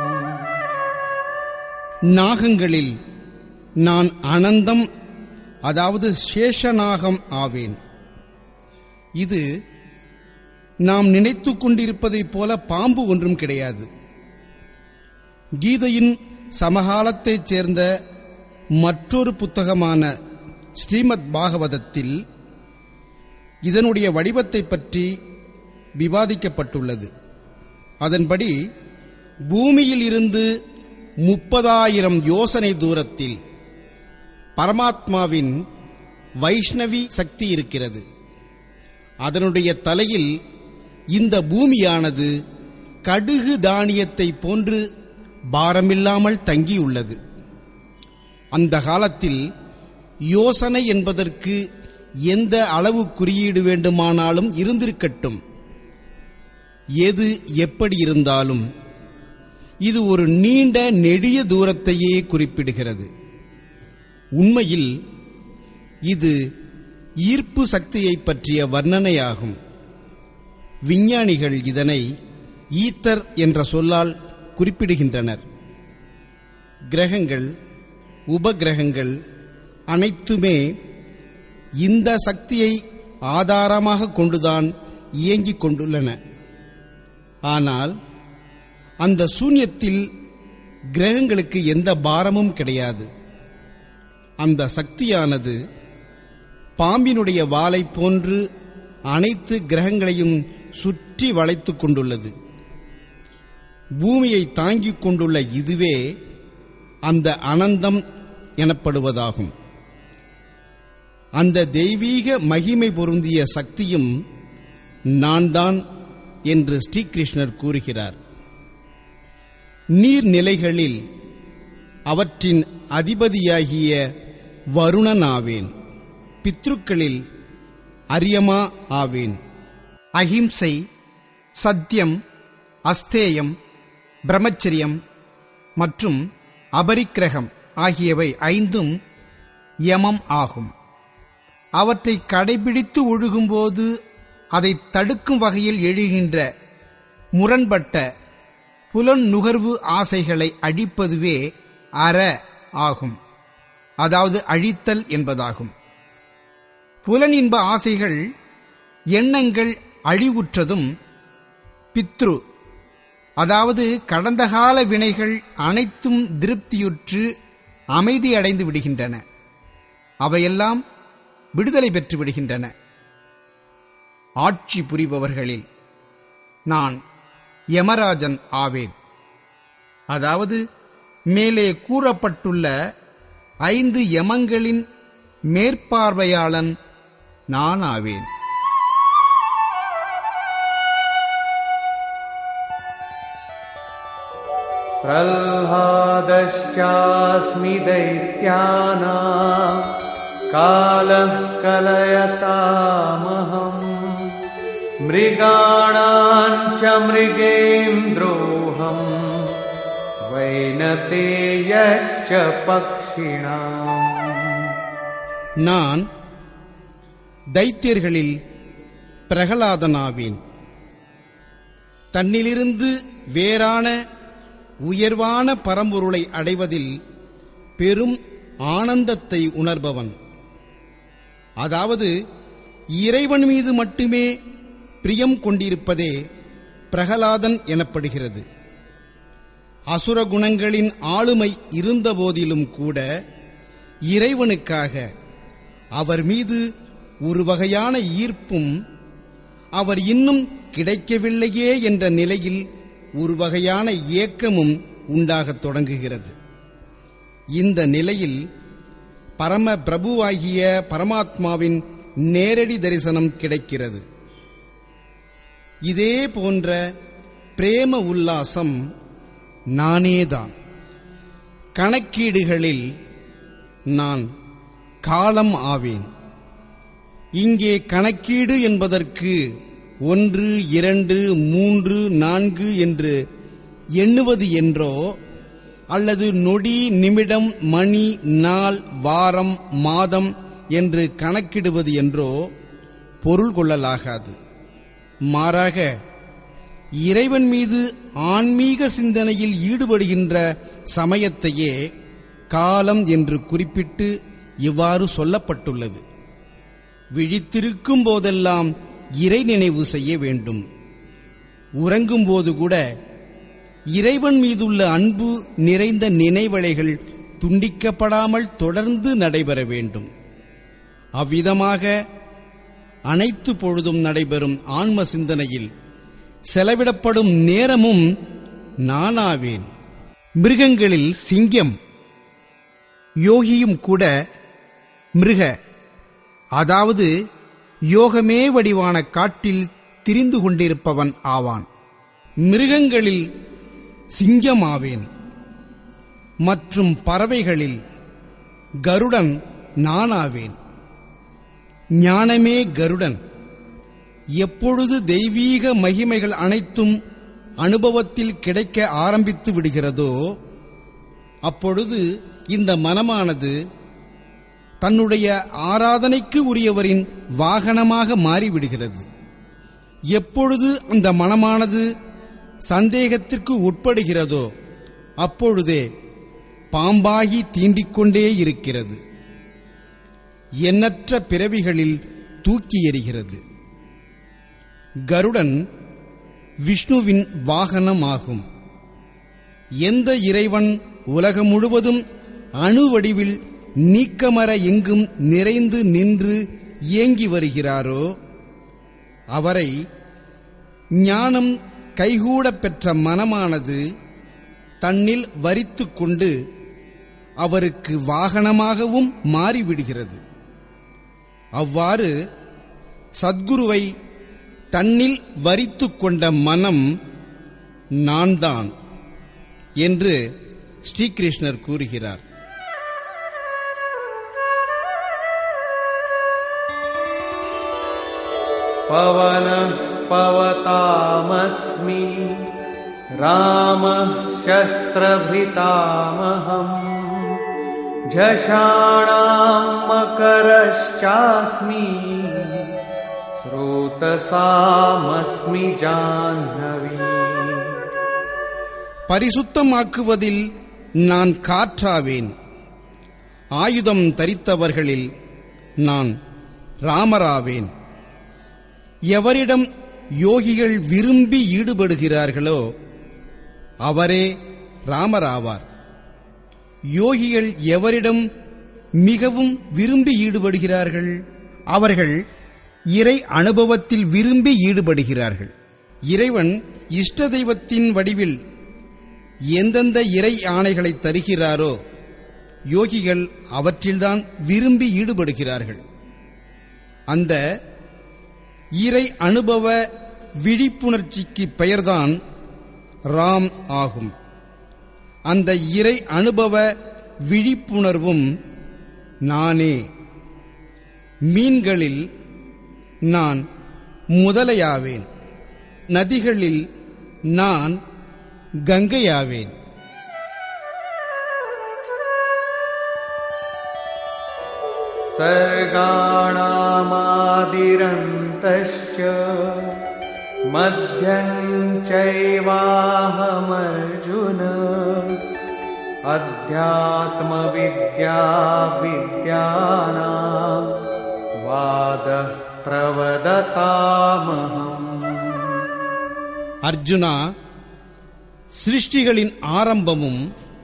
நாகங்களில் நான் அனந்தம் அதாவது சேஷநாகம் ஆவேன் இது நாம் நினைத்துக் கொண்டிருப்பதைப் போல பாம்பு ஒன்றும் கிடையாது கீதையின் சமகாலத்தைச் சேர்ந்த மற்றொரு புத்தகமான ஸ்ரீமத் பாகவதத்தில் இதனுடைய வடிவத்தை பற்றி விவாதிக்கப்பட்டுள்ளது அதன்படி பூமியில் இருந்து முப்பதாயிரம் யோசனை தூரத்தில் பரமாத்மாவின் வைஷ்ணவி சக்தி இருக்கிறது அதனுடைய தலையில் இந்த பூமியானது கடுகு தானியத்தை போன்று பாரமில்லாமல் தங்கியுள்ளது அந்த காலத்தில் யோசனை என்பதற்கு எந்த அளவு குறியீடு வேண்டுமானாலும் இருந்திருக்கட்டும் எது எப்படி இருந்தாலும் இது ஒரு நீண்ட நெடிய தூரத்தையே குறிப்பிடுகிறது உண்மையில் இது ஈர்ப்பு சக்தியை பற்றிய வர்ணனையாகும் விஞ்ஞானிகள் இதனை ஈத்தர் என்ற சொல்லால் குறிப்பிடுகின்றனர் கிரகங்கள் உபகிரகங்கள் அனைத்துமே இந்த சக்தியை ஆதாரமாக கொண்டுதான் இயங்கிக் கொண்டுள்ளன ஆனால் அந்த சூன்யத்தில் கிரகங்களுக்கு எந்த பாரமும் கிடையாது அந்த சக்தியானது பாம்பினுடைய வாலை போன்று அனைத்து கிரகங்களையும் சுற்றி வளைத்துக் கொண்டுள்ளது பூமியை தாங்கிக் கொண்டுள்ள இதுவே அந்த அனந்தம் எனப்படுவதாகும் அந்த தெய்வீக மகிமை பொருந்திய சக்தியும் நான் தான் என்று ஸ்ரீகிருஷ்ணர் கூறுகிறார் நீர்நிலைகளில் அவற்றின் அதிபதியாகிய வருணன் ஆவேன் பித்ருக்களில் அரியமா ஆவேன் அஹிம்சை சத்தியம் அஸ்தேயம் பிரம்மச்சரியம் மற்றும் அபரிக்கிரகம் ஆகியவை ஐந்தும் யமம் ஆகும் அவற்றை கடைபிடித்து ஒழுகும்போது அதை தடுக்கும் வகையில் எழுகின்ற முரண்பட்ட புலன் நுகர்வு ஆசைகளை அழிப்பதுவே அற ஆகும் அதாவது அழித்தல் என்பதாகும் புலனின்ப ஆசைகள் எண்ணங்கள் அழிவுற்றதும் பித்ரு அதாவது கடந்த கால வினைகள் அனைத்தும் திருப்தியுற்று அமைதியடைந்து விடுகின்றன அவையெல்லாம் விடுதலை பெற்று விடுகின்றன ஆட்சி புரிபவர்களில் நான் யமராஜன் ஆவேன் அதாவது மேலே கூறப்பட்டுள்ள ஐந்து யமங்களின் மேற்பார்வையாளன் நான் ஆவேன் प्रह्लादश्चास्मि दैत्यानाम् कालः कलयतामहम् मृगाणाम् च मृगेन्द्रोऽहम् वैनतेयश्च पक्षिणाम् நான் தைத்தியர்களில் பிரகலாதனாவேன் தன்னிலிருந்து வேறான உயர்வான பரம்பொருளை அடைவதில் பெரும் ஆனந்தத்தை உணர்பவன் அதாவது இறைவன் மீது மட்டுமே பிரியம் கொண்டிருப்பதே பிரகலாதன் எனப்படுகிறது அசுர குணங்களின் ஆளுமை இருந்தபோதிலும் கூட இறைவனுக்காக அவர் மீது ஒரு வகையான ஈர்ப்பும் அவர் இன்னும் கிடைக்கவில்லையே என்ற நிலையில் ஒரு வகையான ஏக்கமும் உண்டாகத் தொடங்குகிறது இந்த நிலையில் பரம பிரபுவாகிய பரமாத்மாவின் நேரடி தரிசனம் கிடைக்கிறது இதே போன்ற பிரேம உல்லாசம் நானேதான் கணக்கீடுகளில் நான் காலம் ஆவேன் இங்கே கணக்கீடு என்பதற்கு ஒன்று இரண்டு மூன்று நான்கு என்று எண்ணுவது என்றோ அல்லது நொடி நிமிடம் மணி நாள் வாரம் மாதம் என்று கணக்கிடுவது என்றோ பொருள் கொள்ளலாகாது மாறாக இறைவன் மீது ஆன்மீக சிந்தனையில் ஈடுபடுகின்ற சமயத்தையே காலம் என்று குறிப்பிட்டு இவ்வாறு சொல்லப்பட்டுள்ளது விழித்திருக்கும் போதெல்லாம் இறை நினைவு செய்ய வேண்டும் உறங்கும்போது கூட இறைவன் மீதுள்ள அன்பு நிறைந்த நினைவலைகள் துண்டிக்கப்படாமல் தொடர்ந்து நடைபெற வேண்டும் அவ்விதமாக அனைத்து பொழுதும் நடைபெறும் ஆன்ம சிந்தனையில் செலவிடப்படும் நேரமும் நானாவேன் மிருகங்களில் சிங்கம் யோகியும் கூட மிருக அதாவது யோகமே வடிவான காட்டில் திரிந்து கொண்டிருப்பவன் ஆவான் மிருகங்களில் சிங்கமாவேன் மற்றும் பறவைகளில் கருடன் நானாவேன் ஞானமே கருடன் எப்பொழுது தெய்வீக மகிமைகள் அனைத்தும் அனுபவத்தில் கிடைக்க ஆரம்பித்து விடுகிறதோ அப்பொழுது இந்த மனமானது தன்னுடைய ஆராதனைக்கு உரியவரின் வாகனமாக மாறிவிடுகிறது எப்பொழுது அந்த மனமானது சந்தேகத்திற்கு உட்படுகிறதோ அப்பொழுதே பாம்பாகி தீண்டிக்கொண்டே இருக்கிறது எண்ணற்ற பிறவிகளில் தூக்கி எறிகிறது கருடன் விஷ்ணுவின் வாகனமாகும் எந்த இறைவன் உலகம் முழுவதும் அணு வடிவில் நீக்கமர எங்கும் நிறைந்து நின்று இயங்கி வருகிறாரோ அவரை ஞானம் கைகூடப் பெற்ற மனமானது தன்னில் வரித்துக் கொண்டு அவருக்கு வாகனமாகவும் மாறிவிடுகிறது அவ்வாறு சத்குருவை தன்னில் வரித்துக் கொண்ட மனம் நான்தான் என்று ஸ்ரீகிருஷ்ணர் கூறுகிறார் पवनः पवतामस्मि रामः शस्त्रभृतामहम् झषाणाम् मकरश्चास्मि स्रोतसामस्मि जाह्नवी பரிசுத்தமாக்குவதில் நான் காற்றாவேன் ஆயுதம் தரித்தவர்களில் நான் ராமராவேன் எவரிடம் யோகிகள் விரும்பி ஈடுபடுகிறார்களோ அவரே ராமராவார் யோகிகள் எவரிடம் மிகவும் விரும்பி ஈடுபடுகிறார்கள் அவர்கள் இறை அனுபவத்தில் விரும்பி ஈடுபடுகிறார்கள் இறைவன் இஷ்ட தெய்வத்தின் வடிவில் எந்தெந்த இறை ஆணைகளை தருகிறாரோ யோகிகள் அவற்றில்தான் விரும்பி ஈடுபடுகிறார்கள் அந்த இறை அனுபவ விழிப்புணர்ச்சிக்கு பெயர்தான் ராம் ஆகும் அந்த இறை அனுபவ விழிப்புணர்வும் நானே மீன்களில் நான் முதலையாவேன் நதிகளில் நான் கங்கையாவேன் सर्गाणामादिरन्तश्च मध्यं चैवाहमर्जुन अध्यात्मविद्या विद्यानां वादः प्रवदतामहम् அர்ஜுனா சிருஷ்டிகளின் ஆரம்பமும்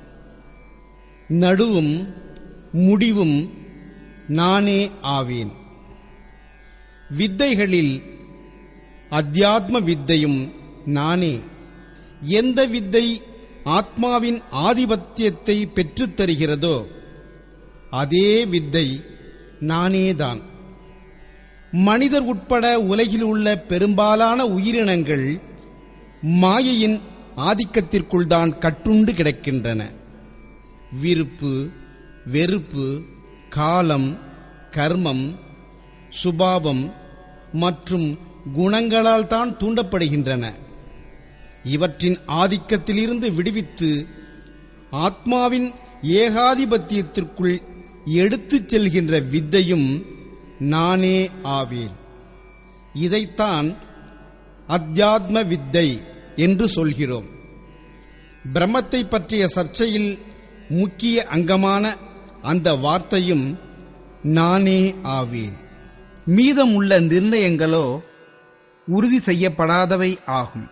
நடுவும் முடிவும் நானே ஆவேன் வித்தைகளில் அத்தியாத்ம வித்தையும் நானே எந்த வித்தை ஆத்மாவின் ஆதிபத்தியத்தை பெற்றுத் தருகிறதோ அதே வித்தை நானேதான் மனிதர் உட்பட உலகில் உள்ள பெரும்பாலான உயிரினங்கள் மாயையின் ஆதிக்கத்திற்குள் தான் கட்டுண்டு கிடக்கின்றன விருப்பு வெறுப்பு காலம் கர்மம் சுபாவம் மற்றும் குணங்களால் தான் தூண்டப்படுகின்றன இவற்றின் ஆதிக்கத்திலிருந்து விடுவித்து ஆத்மாவின் ஏகாதிபத்தியத்திற்குள் எடுத்துச் செல்கின்ற வித்தையும் நானே ஆவேன் இதைத்தான் அத்தியாத்ம வித்தை என்று சொல்கிறோம் பிரம்மத்தை பற்றிய சர்ச்சையில் முக்கிய அங்கமான அந்த வார்த்தையும் நானே ஆவேன் மீதமுள்ள நிர்ணயங்களோ உறுதி செய்யப்படாதவை ஆகும்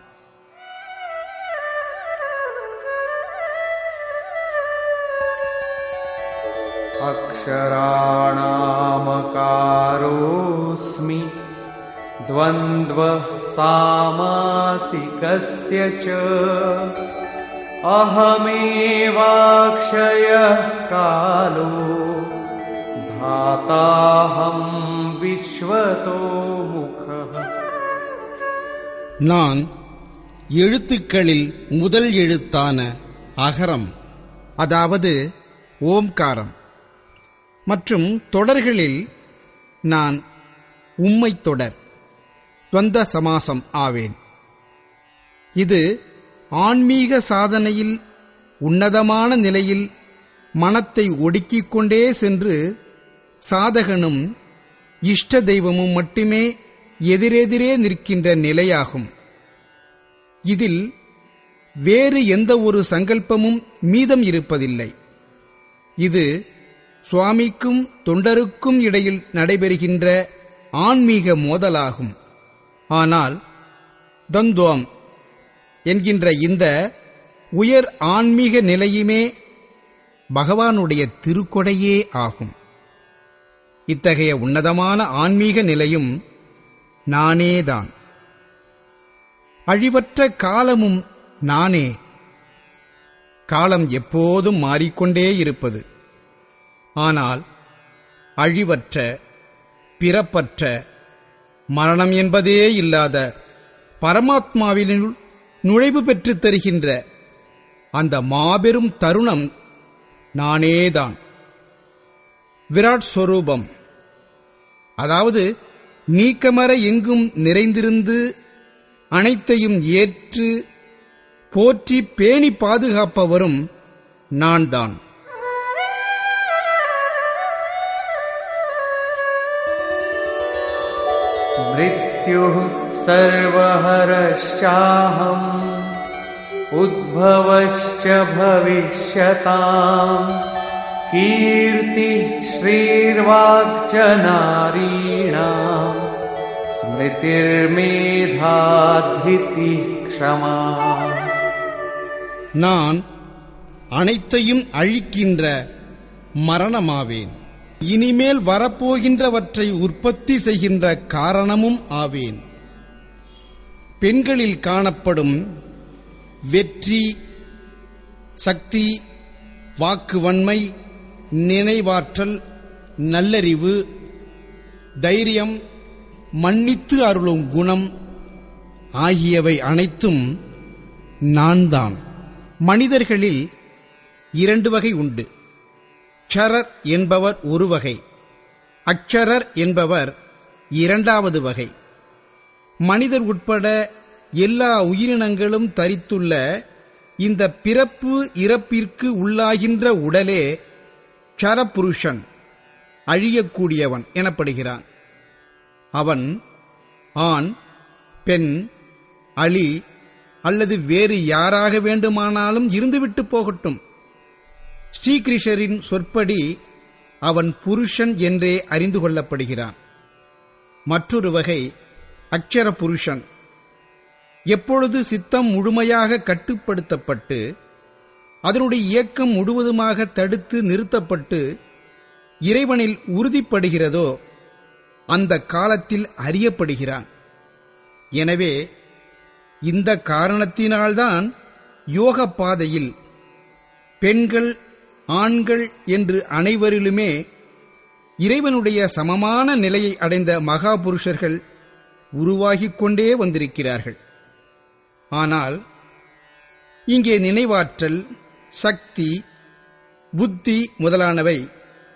अक्षराणामकारोऽस्मि द्वन्द्वः सामासिकस्य च अहमेवाक्षयः कालो धाताहं विश्वतो मुखः நான் எழுத்துக்களில் முதல் எழுத்தான அகரம் அதாவது ஓம்காரம் மற்றும் தொடர்களில் நான் உம்மை தொடர் துவந்த சமாசம் ஆவேன் இது ஆன்மீக சாதனையில் உன்னதமான நிலையில் மனத்தை ஒடுக்கிக் கொண்டே சென்று சாதகனும் இஷ்ட தெய்வமும் மட்டுமே எதிரெதிரே நிற்கின்ற நிலையாகும் இதில் வேறு எந்த ஒரு சங்கல்பமும் மீதம் இருப்பதில்லை இது சுவாமிக்கும் தொண்டருக்கும் இடையில் நடைபெறுகின்ற ஆன்மீக மோதலாகும் ஆனால் தந்தோம் என்கின்ற இந்த உயர் ஆன்மீக நிலையுமே பகவானுடைய திருக்கொடையே ஆகும் இத்தகைய உன்னதமான ஆன்மீக நிலையும் நானேதான் அழிவற்ற காலமும் நானே காலம் எப்போதும் மாறிக்கொண்டே இருப்பது ஆனால் அழிவற்ற பிறப்பற்ற மரணம் என்பதே இல்லாத பரமாத்மாவினுள் நுழைவு பெற்றுத் தருகின்ற அந்த மாபெரும் தருணம் நானேதான் விராட் ஸ்வரூபம் அதாவது நீக்கமர எங்கும் நிறைந்திருந்து அனைத்தையும் ஏற்று போற்றி பேணி பாதுகாப்பவரும் நான்தான் मृत्युः सर्वहरश्चाहम् उद्भवश्च भविष्यताम् कीर्तिः श्रीर्वाक्च नारीणाम् स्मृतिर्मेधा धृतिः क्षमा நான் அனைத்தையும் அழிக்கின்ற மரணமாவேன் இனிமேல் வரப்போகின்றவற்றை உற்பத்தி செய்கின்ற காரணமும் ஆவேன் பெண்களில் காணப்படும் வெற்றி சக்தி வாக்குவன்மை நினைவாற்றல் நல்லறிவு தைரியம் மன்னித்து அருளும் குணம் ஆகியவை அனைத்தும் நான்தான் மனிதர்களில் இரண்டு வகை உண்டு க்ஷரர் என்பவர் ஒரு வகை அக்ஷரர் என்பவர் இரண்டாவது வகை மனிதர் உட்பட எல்லா உயிரினங்களும் தரித்துள்ள இந்த பிறப்பு இறப்பிற்கு உள்ளாகின்ற உடலே க்ஷரபுருஷன் அழியக்கூடியவன் எனப்படுகிறான் அவன் ஆண் பெண் அலி அல்லது வேறு யாராக வேண்டுமானாலும் இருந்துவிட்டு போகட்டும் ஸ்ரீகிருஷ்ணரின் சொற்படி அவன் புருஷன் என்றே அறிந்து கொள்ளப்படுகிறான் மற்றொரு வகை அக்ஷர புருஷன் எப்பொழுது சித்தம் முழுமையாக கட்டுப்படுத்தப்பட்டு அதனுடைய இயக்கம் முழுவதுமாக தடுத்து நிறுத்தப்பட்டு இறைவனில் உறுதிப்படுகிறதோ அந்த காலத்தில் அறியப்படுகிறான் எனவே இந்த காரணத்தினால்தான் யோக பாதையில் பெண்கள் ஆண்கள் என்று அனைவரிலுமே இறைவனுடைய சமமான நிலையை அடைந்த மகாபுருஷர்கள் உருவாகிக் கொண்டே வந்திருக்கிறார்கள் ஆனால் இங்கே நினைவாற்றல் சக்தி புத்தி முதலானவை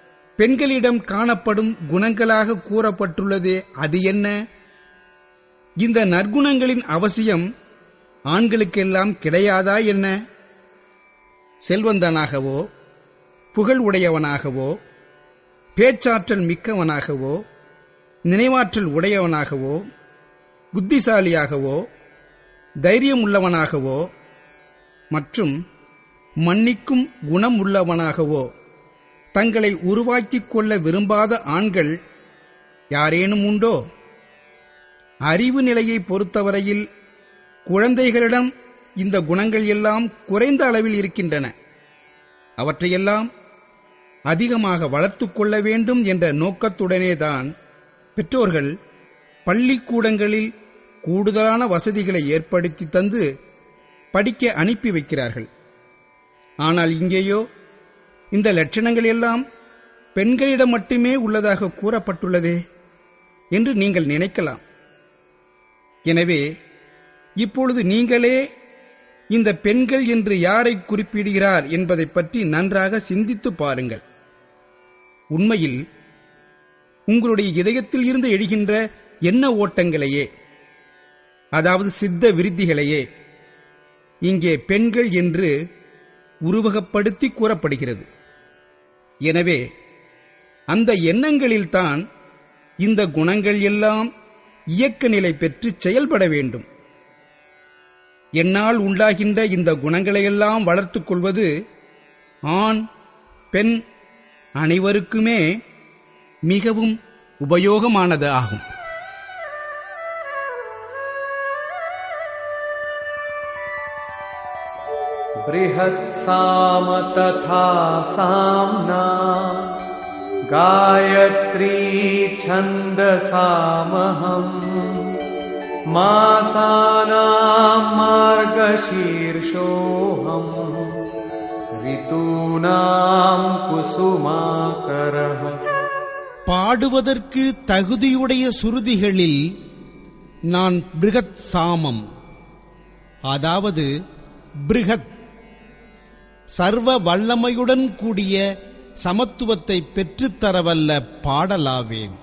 பெண்களிடம் காணப்படும் குணங்களாக கூறப்பட்டுள்ளதே அது என்ன இந்த நற்குணங்களின் அவசியம் ஆண்களுக்கெல்லாம் கிடையாதா என்ன செல்வந்தனாகவோ புகழ் உடையவனாகவோ பேச்சாற்றல் மிக்கவனாகவோ நினைவாற்றல் உடையவனாகவோ புத்திசாலியாகவோ தைரியம் உள்ளவனாகவோ மற்றும் மன்னிக்கும் குணம் உள்ளவனாகவோ தங்களை உருவாக்கிக் கொள்ள விரும்பாத ஆண்கள் யாரேனும் உண்டோ அறிவு நிலையை பொறுத்தவரையில் குழந்தைகளிடம் இந்த குணங்கள் எல்லாம் குறைந்த அளவில் இருக்கின்றன அவற்றையெல்லாம் அதிகமாக வளர்த்துக் கொள்ள வேண்டும் என்ற நோக்கத்துடனேதான் பெற்றோர்கள் பள்ளிக்கூடங்களில் கூடுதலான வசதிகளை ஏற்படுத்தி தந்து படிக்க அனுப்பி வைக்கிறார்கள் ஆனால் இங்கேயோ இந்த லட்சணங்கள் எல்லாம் பெண்களிடம் மட்டுமே உள்ளதாக கூறப்பட்டுள்ளதே என்று நீங்கள் நினைக்கலாம் எனவே இப்பொழுது நீங்களே இந்த பெண்கள் என்று யாரை குறிப்பிடுகிறார் என்பதை பற்றி நன்றாக சிந்தித்து பாருங்கள் உண்மையில் உங்களுடைய இதயத்தில் இருந்து எழுகின்ற எண்ண ஓட்டங்களையே அதாவது சித்த விருத்திகளையே இங்கே பெண்கள் என்று உருவகப்படுத்தி கூறப்படுகிறது எனவே அந்த எண்ணங்களில்தான் இந்த குணங்கள் எல்லாம் இயக்க நிலை பெற்று செயல்பட வேண்டும் என்னால் உண்டாகின்ற இந்த குணங்களையெல்லாம் வளர்த்துக் கொள்வது ஆண் பெண் அனைவருக்குமே மிகவும் உபயோகமானது ஆகும் बृहत्साम तथा साम्ना गायत्री छन्दसामहम् मासानां मार्गशीर्षोऽहम् ऋतूनां कुसुमाकरः பாடுவதற்கு தகுதியுடைய சுருதிகளில் நான் பிருகத் சாமம் அதாவது பிருகத் சர்வ வல்லமையுடன் கூடிய சமத்துவத்தை பெற்றுத்தரவல்ல பாடலாவேன்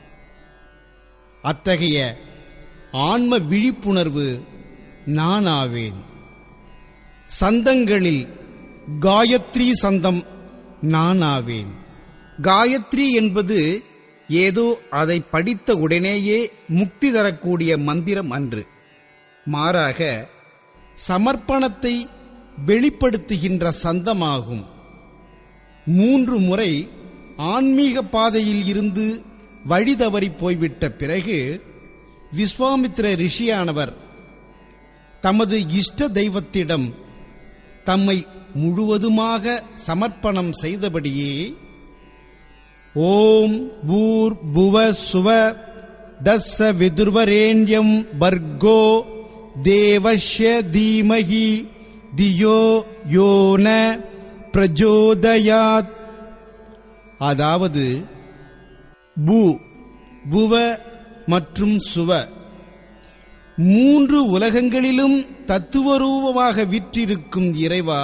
அத்தகைய ஆன்ம விழிப்புணர்வு நானாவேன் சந்தங்களில் காயத்ரி சந்தம் நானாவேன் காயத்ரி என்பது ஏதோ அதை படித்த உடனேயே முக்தி தரக்கூடிய மந்திரம் அன்று மாறாக சமர்ப்பணத்தை வெளிப்படுத்துகின்ற சந்தமாகும் மூன்று முறை ஆன்மீக பாதையில் இருந்து வழி தவறி போய்விட்ட பிறகு விஸ்வாமித்திர ரிஷியானவர் தமது இஷ்ட தெய்வத்திடம் தம்மை முழுவதுமாக சமர்ப்பணம் செய்தபடியே ஓம் பூர் புவ சுவ தஸ்ஸ விதுர்வரேண்யம் பர்கோ தேவஷ்ய தீமகி தியோ யோன பிரஜோதயாத் அதாவது பூ புவ மற்றும் சுவ மூன்று உலகங்களிலும் தத்துவரூபமாக விற்றிருக்கும் இறைவா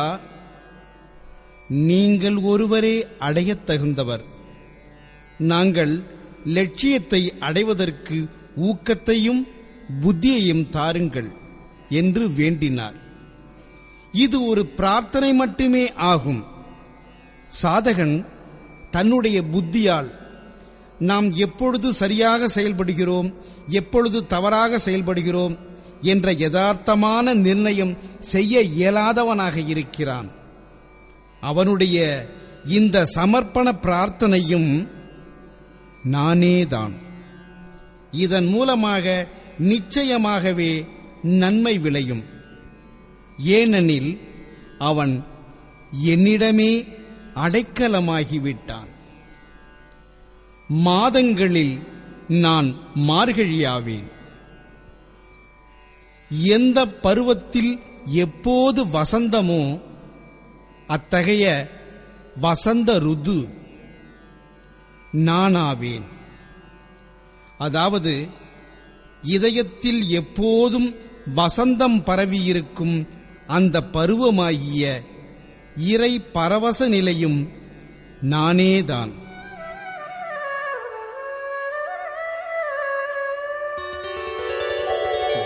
நீங்கள் ஒருவரே அடையத் தகுந்தவர் நாங்கள் லட்சியத்தை அடைவதற்கு ஊக்கத்தையும் புத்தியையும் தாருங்கள் என்று வேண்டினார் இது ஒரு பிரார்த்தனை மட்டுமே ஆகும் சாதகன் தன்னுடைய புத்தியால் நாம் எப்பொழுது சரியாக செயல்படுகிறோம் எப்பொழுது தவறாக செயல்படுகிறோம் என்ற யதார்த்தமான நிர்ணயம் செய்ய இயலாதவனாக இருக்கிறான் அவனுடைய இந்த சமர்ப்பண பிரார்த்தனையும் நானேதான் இதன் மூலமாக நிச்சயமாகவே நன்மை விளையும் ஏனெனில் அவன் என்னிடமே அடைக்கலமாகிவிட்டான் மாதங்களில் நான் மார்கழியாவேன் எந்த பருவத்தில் எப்போது வசந்தமோ அத்தகைய வசந்த ருது நானாவேன் அதாவது இதயத்தில் எப்போதும் வசந்தம் பரவியிருக்கும் அந்த பருவமாகிய இறை பரவச நிலையும் நானேதான்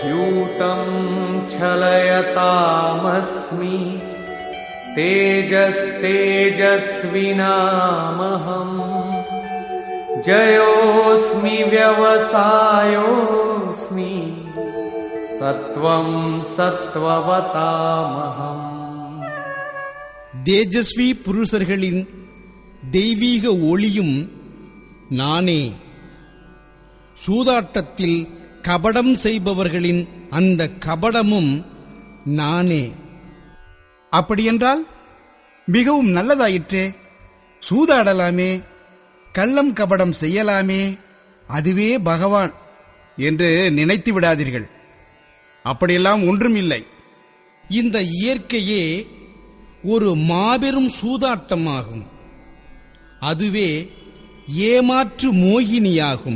द्यूतं छलयतामस्मि तेजस्तेजस्विनामहम् जयोऽस्मि व्यवसायोऽस्मि सत्त्वं सत्त्ववतामहम् தேஜஸ்வி புருஷர்களின் தெய்வீக ஒளியும் நானே சூதாட்டத்தில் கபடம் செய்பவர்களின் அந்த கபடமும் நானே அப்படியென்றால் மிகவும் நல்லதாயிற்றே சூதாடலாமே கள்ளம் கபடம் செய்யலாமே அதுவே பகவான் என்று நினைத்து விடாதீர்கள் அப்படியெல்லாம் ஒன்றும் இல்லை இந்த இயற்கையே ஒரு மாபெரும் சூதாட்டமாகும் அதுவே ஏமாற்று மோகினியாகும்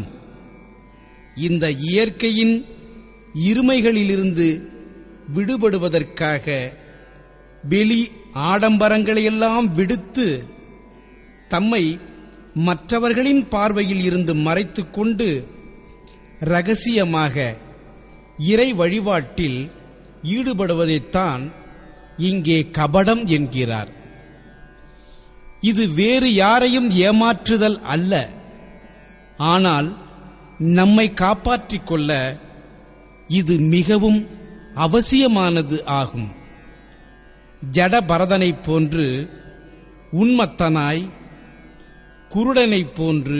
இந்த இயற்கையின் இருமைகளிலிருந்து விடுபடுவதற்காக வெளி ஆடம்பரங்களையெல்லாம் விடுத்து தம்மை மற்றவர்களின் பார்வையில் இருந்து மறைத்துக் கொண்டு ரகசியமாக இறை வழிபாட்டில் ஈடுபடுவதைத்தான் இங்கே கபடம் என்கிறார் இது வேறு யாரையும் ஏமாற்றுதல் அல்ல ஆனால் நம்மை காப்பாற்றிக் கொள்ள இது மிகவும் அவசியமானது ஆகும் ஜடபரதனைப் போன்று உன்மத்தனாய் குருடனைப் போன்று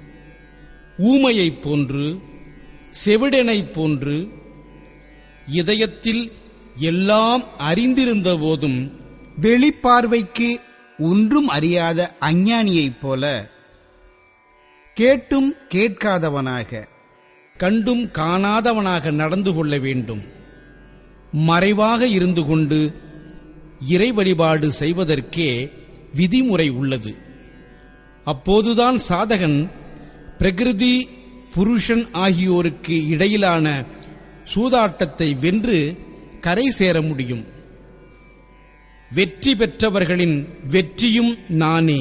ஊமையைப் போன்று செவிடனைப் போன்று இதயத்தில் எல்லாம் அறிந்திருந்த போதும் வெளிப்பார்வைக்கு ஒன்றும் அறியாத அஞ்ஞானியைப் போல கேட்டும் கேட்காதவனாக கண்டும் காணாதவனாக நடந்து கொள்ள வேண்டும் மறைவாக இருந்து கொண்டு இறை வழிபாடு செய்வதற்கே விதிமுறை உள்ளது அப்போதுதான் சாதகன் பிரகிருதி புருஷன் ஆகியோருக்கு இடையிலான சூதாட்டத்தை வென்று கரை சேர முடியும் வெற்றி பெற்றவர்களின் வெற்றியும் நானே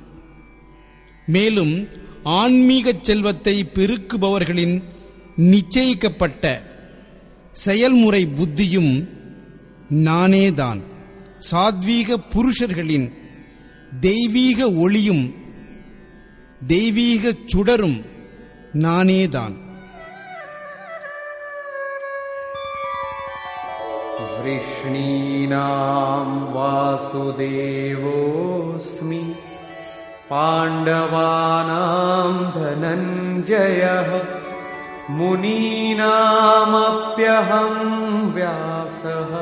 மேலும் ஆன்மீகச் செல்வத்தை பெருக்குபவர்களின் நிச்சயிக்கப்பட்ட செயல்முறை புத்தியும் நானேதான் சாத்வீக புருஷர்களின் தெய்வீக ஒளியும் தெய்வீக சுடரும் நானேதான் वृष्णीनां वासुदेवोऽस्मि पाण्डवानां धनञ्जयः मुनीनामप्यहं व्यासः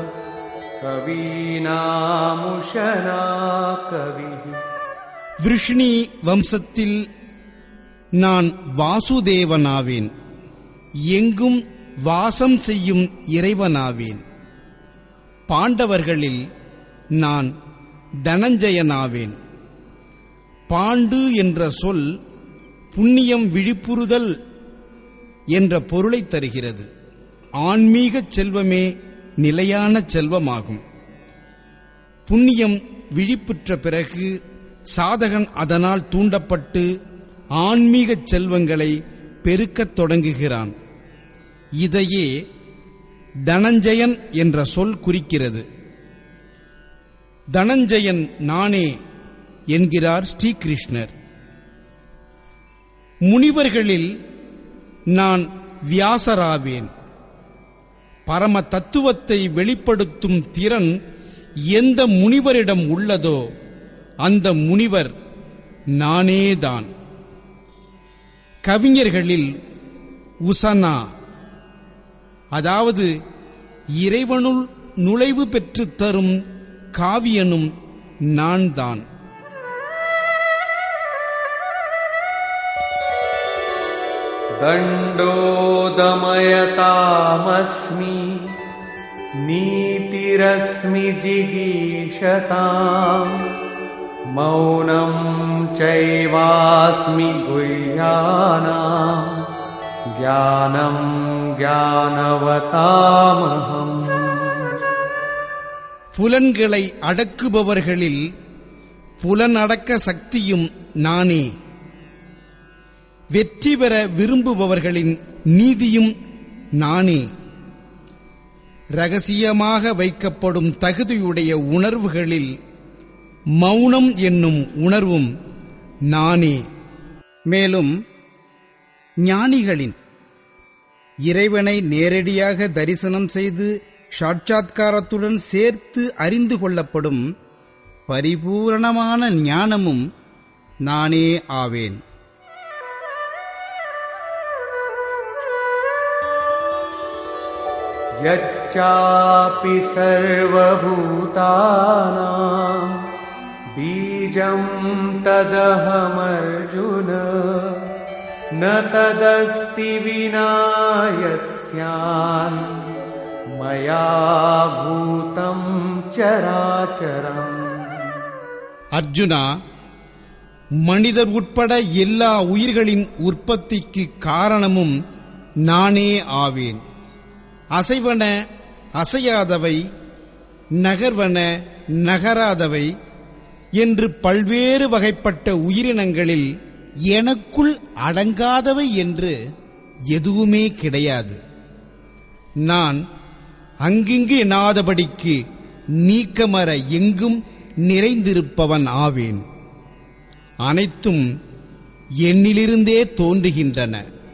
कवीनामुशना कविः விருஷ்ணி வம்சத்தில் நான் வாசுதேவனாவேன் எங்கும் வாசம் செய்யும் இறைவனாவேன் பாண்டவர்களில் நான் தனஞ்சயனாவேன் பாண்டு என்ற சொல் புண்ணியம் விழிப்புறுதல் என்ற பொருளைத் தருகிறது ஆன்மீகச் செல்வமே நிலையான செல்வமாகும் புண்ணியம் விழிப்புற்ற பிறகு சாதகன் அதனால் தூண்டப்பட்டு ஆன்மீகச் செல்வங்களை பெருக்கத் தொடங்குகிறான் இதையே தனஞ்சயன் என்ற சொல் குறிக்கிறது தனஞ்சயன் நானே என்கிறார் ஸ்ரீகிருஷ்ணர் முனிவர்களில் நான் வியாசராவேன் பரம தத்துவத்தை வெளிப்படுத்தும் திறன் எந்த முனிவரிடம் உள்ளதோ அந்த முனிவர் நானேதான் கவிஞர்களில் உசனா அதாவது இறைவனுள் நுழைவு பெற்றுத் தரும் காவியனும் நான்தான் दण्डोदमयतामस्मि नीतिरस्मि जिगीषताम् मौनं चैवास्मि गुह्यानाम् ज्ञानं ज्ञानवतामहम् புலன்களை அடக்குபவர்களில் புலனடக்க சக்தியும் நானே வெற்றி பெற விரும்புபவர்களின் நீதியும் நானே ரகசியமாக வைக்கப்படும் தகுதியுடைய உணர்வுகளில் மௌனம் என்னும் உணர்வும் நானே மேலும் ஞானிகளின் இறைவனை நேரடியாக தரிசனம் செய்து சாட்சாத்காரத்துடன் சேர்த்து அறிந்து கொள்ளப்படும் பரிபூரணமான ஞானமும் நானே ஆவேன் यच्चापि सर्वभूतानां बीजं तदहमर्जुन न तदस्ति विना यत् स्यान् मया भूतं चराचरम् அர்ஜுனா மனிதர் உட்பட எல்லா உயிர்களின் உற்பத்திக்கு காரணமும் நானே ஆவேன் அசைவன அசையாதவை நகர்வன நகராதவை என்று பல்வேறு வகைப்பட்ட உயிரினங்களில் எனக்குள் அடங்காதவை என்று எதுவுமே கிடையாது நான் அங்கிங்கு எண்ணாதபடிக்கு நீக்கமர எங்கும் நிறைந்திருப்பவன் ஆவேன் அனைத்தும் என்னிலிருந்தே தோன்றுகின்றன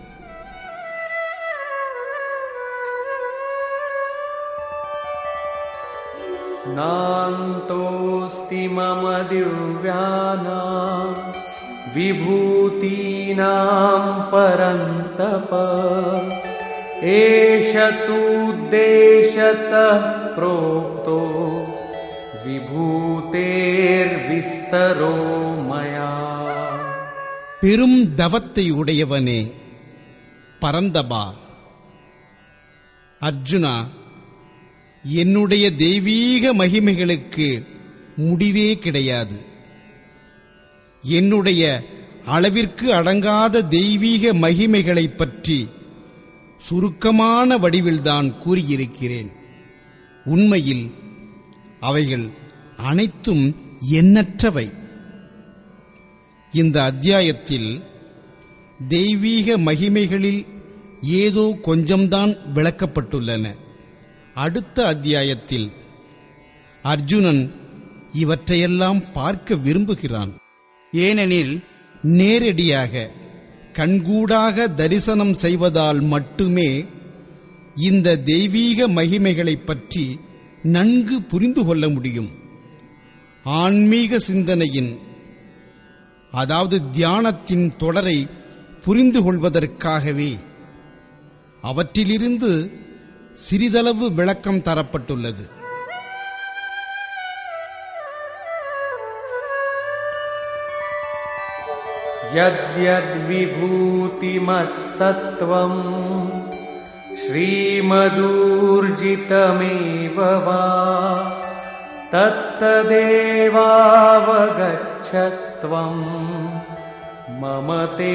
नान्तोऽस्ति मम दिव्यानां विभूतीनां परन्तप एष तूद्देशतः प्रोक्तो विभूतेर्विस्तरो मया பெரும் தவத்தை உடையவனே பரந்தபா அர்ஜுனா என்னுடைய தெய்வீக மகிமைகளுக்கு முடிவே கிடையாது என்னுடைய அளவிற்கு அடங்காத தெய்வீக மகிமைகளைப் பற்றி சுருக்கமான வடிவில்தான் கூறியிருக்கிறேன் உண்மையில் அவைகள் அனைத்தும் எண்ணற்றவை இந்த அத்தியாயத்தில் தெய்வீக மகிமைகளில் ஏதோ கொஞ்சம்தான் விளக்கப்பட்டுள்ளன அடுத்த அத்தியாயத்தில் அர்ஜுனன் இவற்றையெல்லாம் பார்க்க விரும்புகிறான் ஏனெனில் நேரடியாக கண்கூடாக தரிசனம் செய்வதால் மட்டுமே இந்த தெய்வீக மகிமைகளைப் பற்றி நன்கு புரிந்து கொள்ள முடியும் ஆன்மீக சிந்தனையின் அதாவது தியானத்தின் தொடரை புரிந்து கொள்வதற்காகவே அவற்றிலிருந்து சிறிதளவு விளக்கம் தரப்பட்டுள்ளது यद्यद्विभूतिमत्सत्त्वम् श्रीमदूर्जितमेव वा तत्तदेवावगच्छत्वम् मम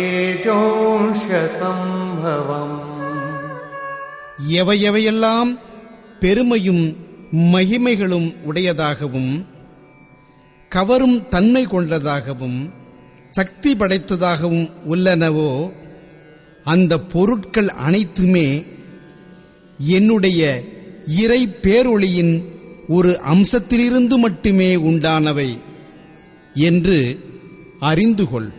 तेजोंशसम्भवम् எவையவையெல்லாம் பெருமையும் மகிமைகளும் உடையதாகவும் கவரும் தன்மை கொண்டதாகவும் சக்தி படைத்ததாகவும் உள்ளனவோ அந்த பொருட்கள் அனைத்துமே என்னுடைய இறை பேரொளியின் ஒரு அம்சத்திலிருந்து மட்டுமே உண்டானவை என்று அறிந்து கொள்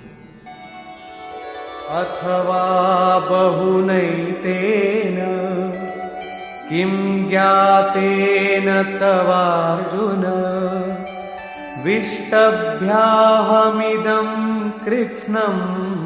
अथवा बहुनैतेन किं ज्ञातेन तवार्जुन विष्टभ्याहमिदं कृत्स्नम्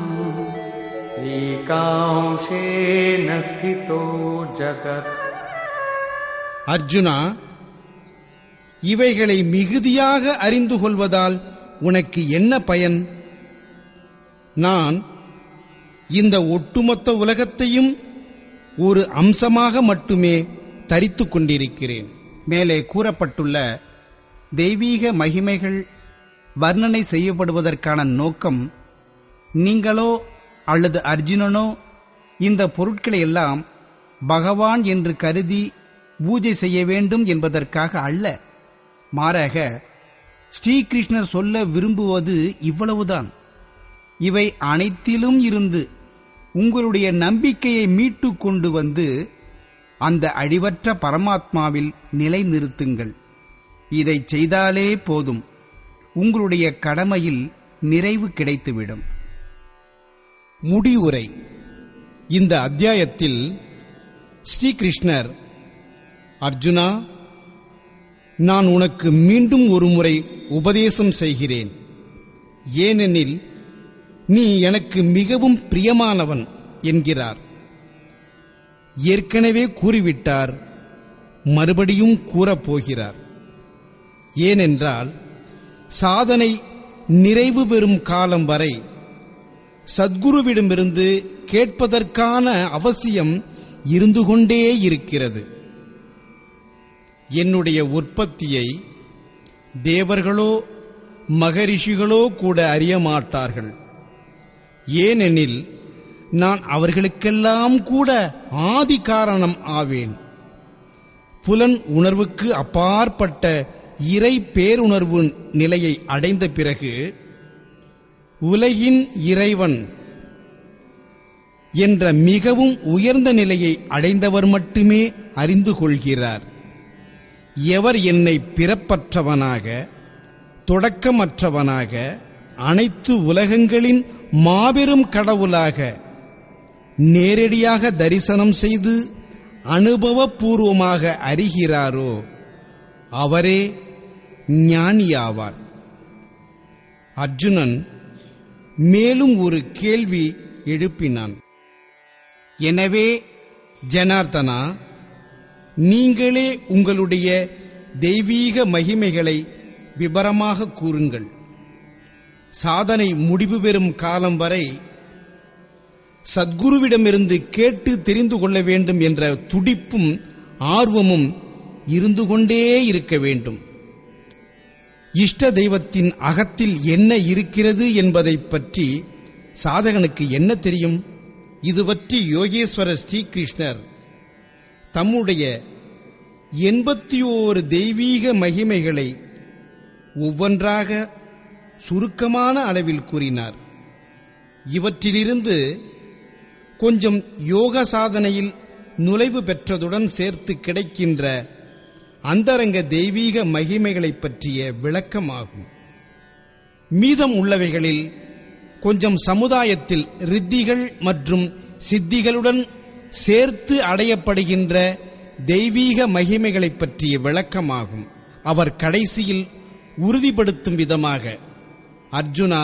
एकांशेन स्थितो जगत् அர்ஜுனா இவைகளை மிகுதியாக அறிந்து கொள்வதால் உனக்கு என்ன பயன் நான் இந்த ஒட்டுமொத்த உலகத்தையும் ஒரு அம்சமாக மட்டுமே தரித்துக் கொண்டிருக்கிறேன் மேலே கூறப்பட்டுள்ள தெய்வீக மகிமைகள் வர்ணனை செய்யப்படுவதற்கான நோக்கம் நீங்களோ அல்லது அர்ஜுனனோ இந்த பொருட்களை எல்லாம் பகவான் என்று கருதி பூஜை செய்ய வேண்டும் என்பதற்காக அல்ல மாறாக ஸ்ரீகிருஷ்ணர் சொல்ல விரும்புவது இவ்வளவுதான் இவை அனைத்திலும் இருந்து உங்களுடைய நம்பிக்கையை மீட்டு கொண்டு வந்து அந்த அழிவற்ற பரமாத்மாவில் நிலைநிறுத்துங்கள் இதைச் செய்தாலே போதும் உங்களுடைய கடமையில் நிறைவு கிடைத்துவிடும் முடிவுரை இந்த அத்தியாயத்தில் ஸ்ரீகிருஷ்ணர் அர்ஜுனா நான் உனக்கு மீண்டும் ஒரு முறை உபதேசம் செய்கிறேன் ஏனெனில் நீ எனக்கு மிகவும் பிரியமானவன் என்கிறார் ஏற்கனவே கூறிவிட்டார் மறுபடியும் கூறப்போகிறார் ஏனென்றால் சாதனை நிறைவு பெறும் காலம் வரை சத்குருவிடமிருந்து கேட்பதற்கான அவசியம் இருந்து கொண்டே இருக்கிறது என்னுடைய உற்பத்தியை தேவர்களோ மகரிஷிகளோ கூட அறிய மாட்டார்கள் ஏனெனில் நான் அவர்களுக்கெல்லாம் கூட ஆதி காரணம் ஆவேன் புலன் உணர்வுக்கு அப்பாற்பட்ட இறை பேருணர்வு நிலையை அடைந்த பிறகு உலகின் இறைவன் என்ற மிகவும் உயர்ந்த நிலையை அடைந்தவர் மட்டுமே அறிந்து கொள்கிறார் எவர் என்னை பிறப்பற்றவனாக தொடக்கமற்றவனாக அனைத்து உலகங்களின் மாபெரும் கடவுளாக நேரடியாக தரிசனம் செய்து அனுபவபூர்வமாக அறிகிறாரோ அவரே ஞானியாவார் அர்ஜுனன் மேலும் ஒரு கேள்வி எழுப்பினான் எனவே ஜனார்தனா நீங்களே உங்களுடைய தெய்வீக மகிமைகளை விபரமாக கூறுங்கள் சாதனை முடிவு பெறும் காலம் வரை சத்குருவிடமிருந்து கேட்டு தெரிந்து கொள்ள வேண்டும் என்ற துடிப்பும் ஆர்வமும் இருந்து கொண்டே இருக்க வேண்டும் இஷ்ட தெய்வத்தின் அகத்தில் என்ன இருக்கிறது என்பதைப் பற்றி சாதகனுக்கு என்ன தெரியும் இது பற்றி யோகேஸ்வரர் ஸ்ரீகிருஷ்ணர் தம்முடைய எண்பத்தி ஓரு தெய்வீக மகிமைகளை ஒவ்வொன்றாக சுருக்கமான அளவில் கூறினார் இவற்றிலிருந்து கொஞ்சம் யோக சாதனையில் நுழைவு பெற்றதுடன் சேர்த்து கிடைக்கின்ற அந்தரங்க தெய்வீக மகிமைகளைப் பற்றிய விளக்கமாகும் மீதம் உள்ளவைகளில் கொஞ்சம் சமுதாயத்தில் ரித்திகள் மற்றும் சித்திகளுடன் சேர்த்து அடையப்படுகின்ற தெய்வீக மகிமைகளைப் பற்றிய விளக்கமாகும் அவர் கடைசியில் உறுதிப்படுத்தும் விதமாக அர்ஜுனா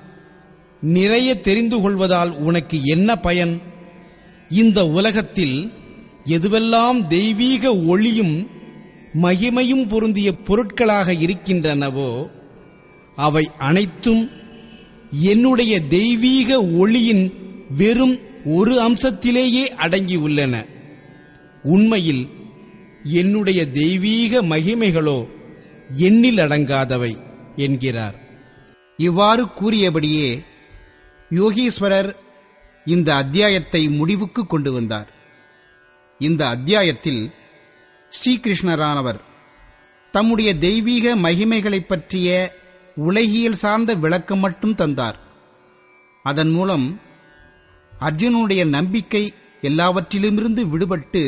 நிறைய தெரிந்து கொள்வதால் உனக்கு என்ன பயன் இந்த உலகத்தில் எதுவெல்லாம் தெய்வீக ஒளியும் மகிமையும் பொருந்திய பொருட்களாக இருக்கின்றனவோ அவை அனைத்தும் என்னுடைய தெய்வீக ஒளியின் வெறும் ஒரு அம்சத்திலேயே அடங்கியுள்ளன உண்மையில் என்னுடைய தெய்வீக மகிமைகளோ எண்ணில் அடங்காதவை என்கிறார் இவ்வாறு கூறியபடியே யோகீஸ்வரர் இந்த அத்தியாயத்தை முடிவுக்கு கொண்டு வந்தார் இந்த அத்தியாயத்தில் ஸ்ரீகிருஷ்ணரானவர் தம்முடைய தெய்வீக மகிமைகளைப் பற்றிய உலகியல் சார்ந்த விளக்கம் மட்டும் தந்தார் அதன் மூலம் அர்ஜுனுடைய நம்பிக்கை எல்லாவற்றிலுமிருந்து விடுபட்டு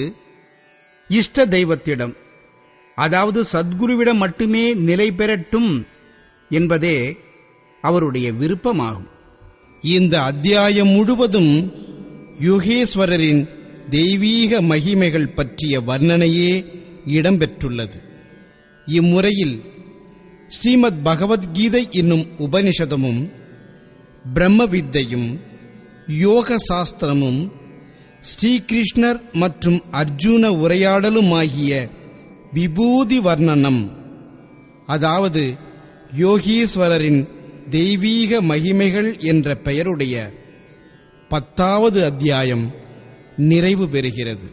இஷ்ட தெய்வத்திடம் அதாவது சத்குருவிடம் மட்டுமே நிலை பெறட்டும் என்பதே அவருடைய விருப்பமாகும் இந்த அத்தியாயம் முழுவதும் யுகேஸ்வரரின் தெய்வீக மகிமைகள் பற்றிய வர்ணனையே இடம்பெற்றுள்ளது இம்முறையில் ஸ்ரீமத் பகவத்கீதை என்னும் உபனிஷதமும் பிரம்ம வித்தையும் யோக சாஸ்திரமும் ஸ்ரீகிருஷ்ணர் மற்றும் அர்ஜுன உரையாடலுமாகிய விபூதி வர்ணனம் அதாவது யோகீஸ்வரரின் தெய்வீக மகிமைகள் என்ற பெயருடைய பத்தாவது அத்தியாயம் நிறைவு பெறுகிறது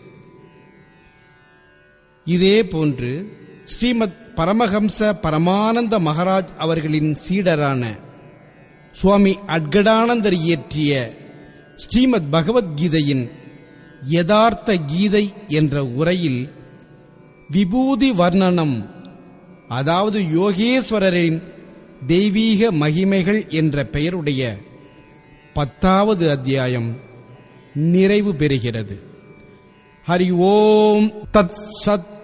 இதே போன்று ஸ்ரீமத் பரமஹம்ச பரமானந்த மகாராஜ் அவர்களின் சீடரான சுவாமி அட்கடானந்தர் இயற்றிய ஸ்ரீமத் பகவத்கீதையின் யதார்த்த கீதை என்ற உரையில் விபூதி வர்ணனம் அதாவது யோகேஸ்வரரின் தெய்வீக மகிமைகள் என்ற பெயருடைய பத்தாவது அத்தியாயம் நிறைவு பெறுகிறது ஹரி ஓம் தத் சத்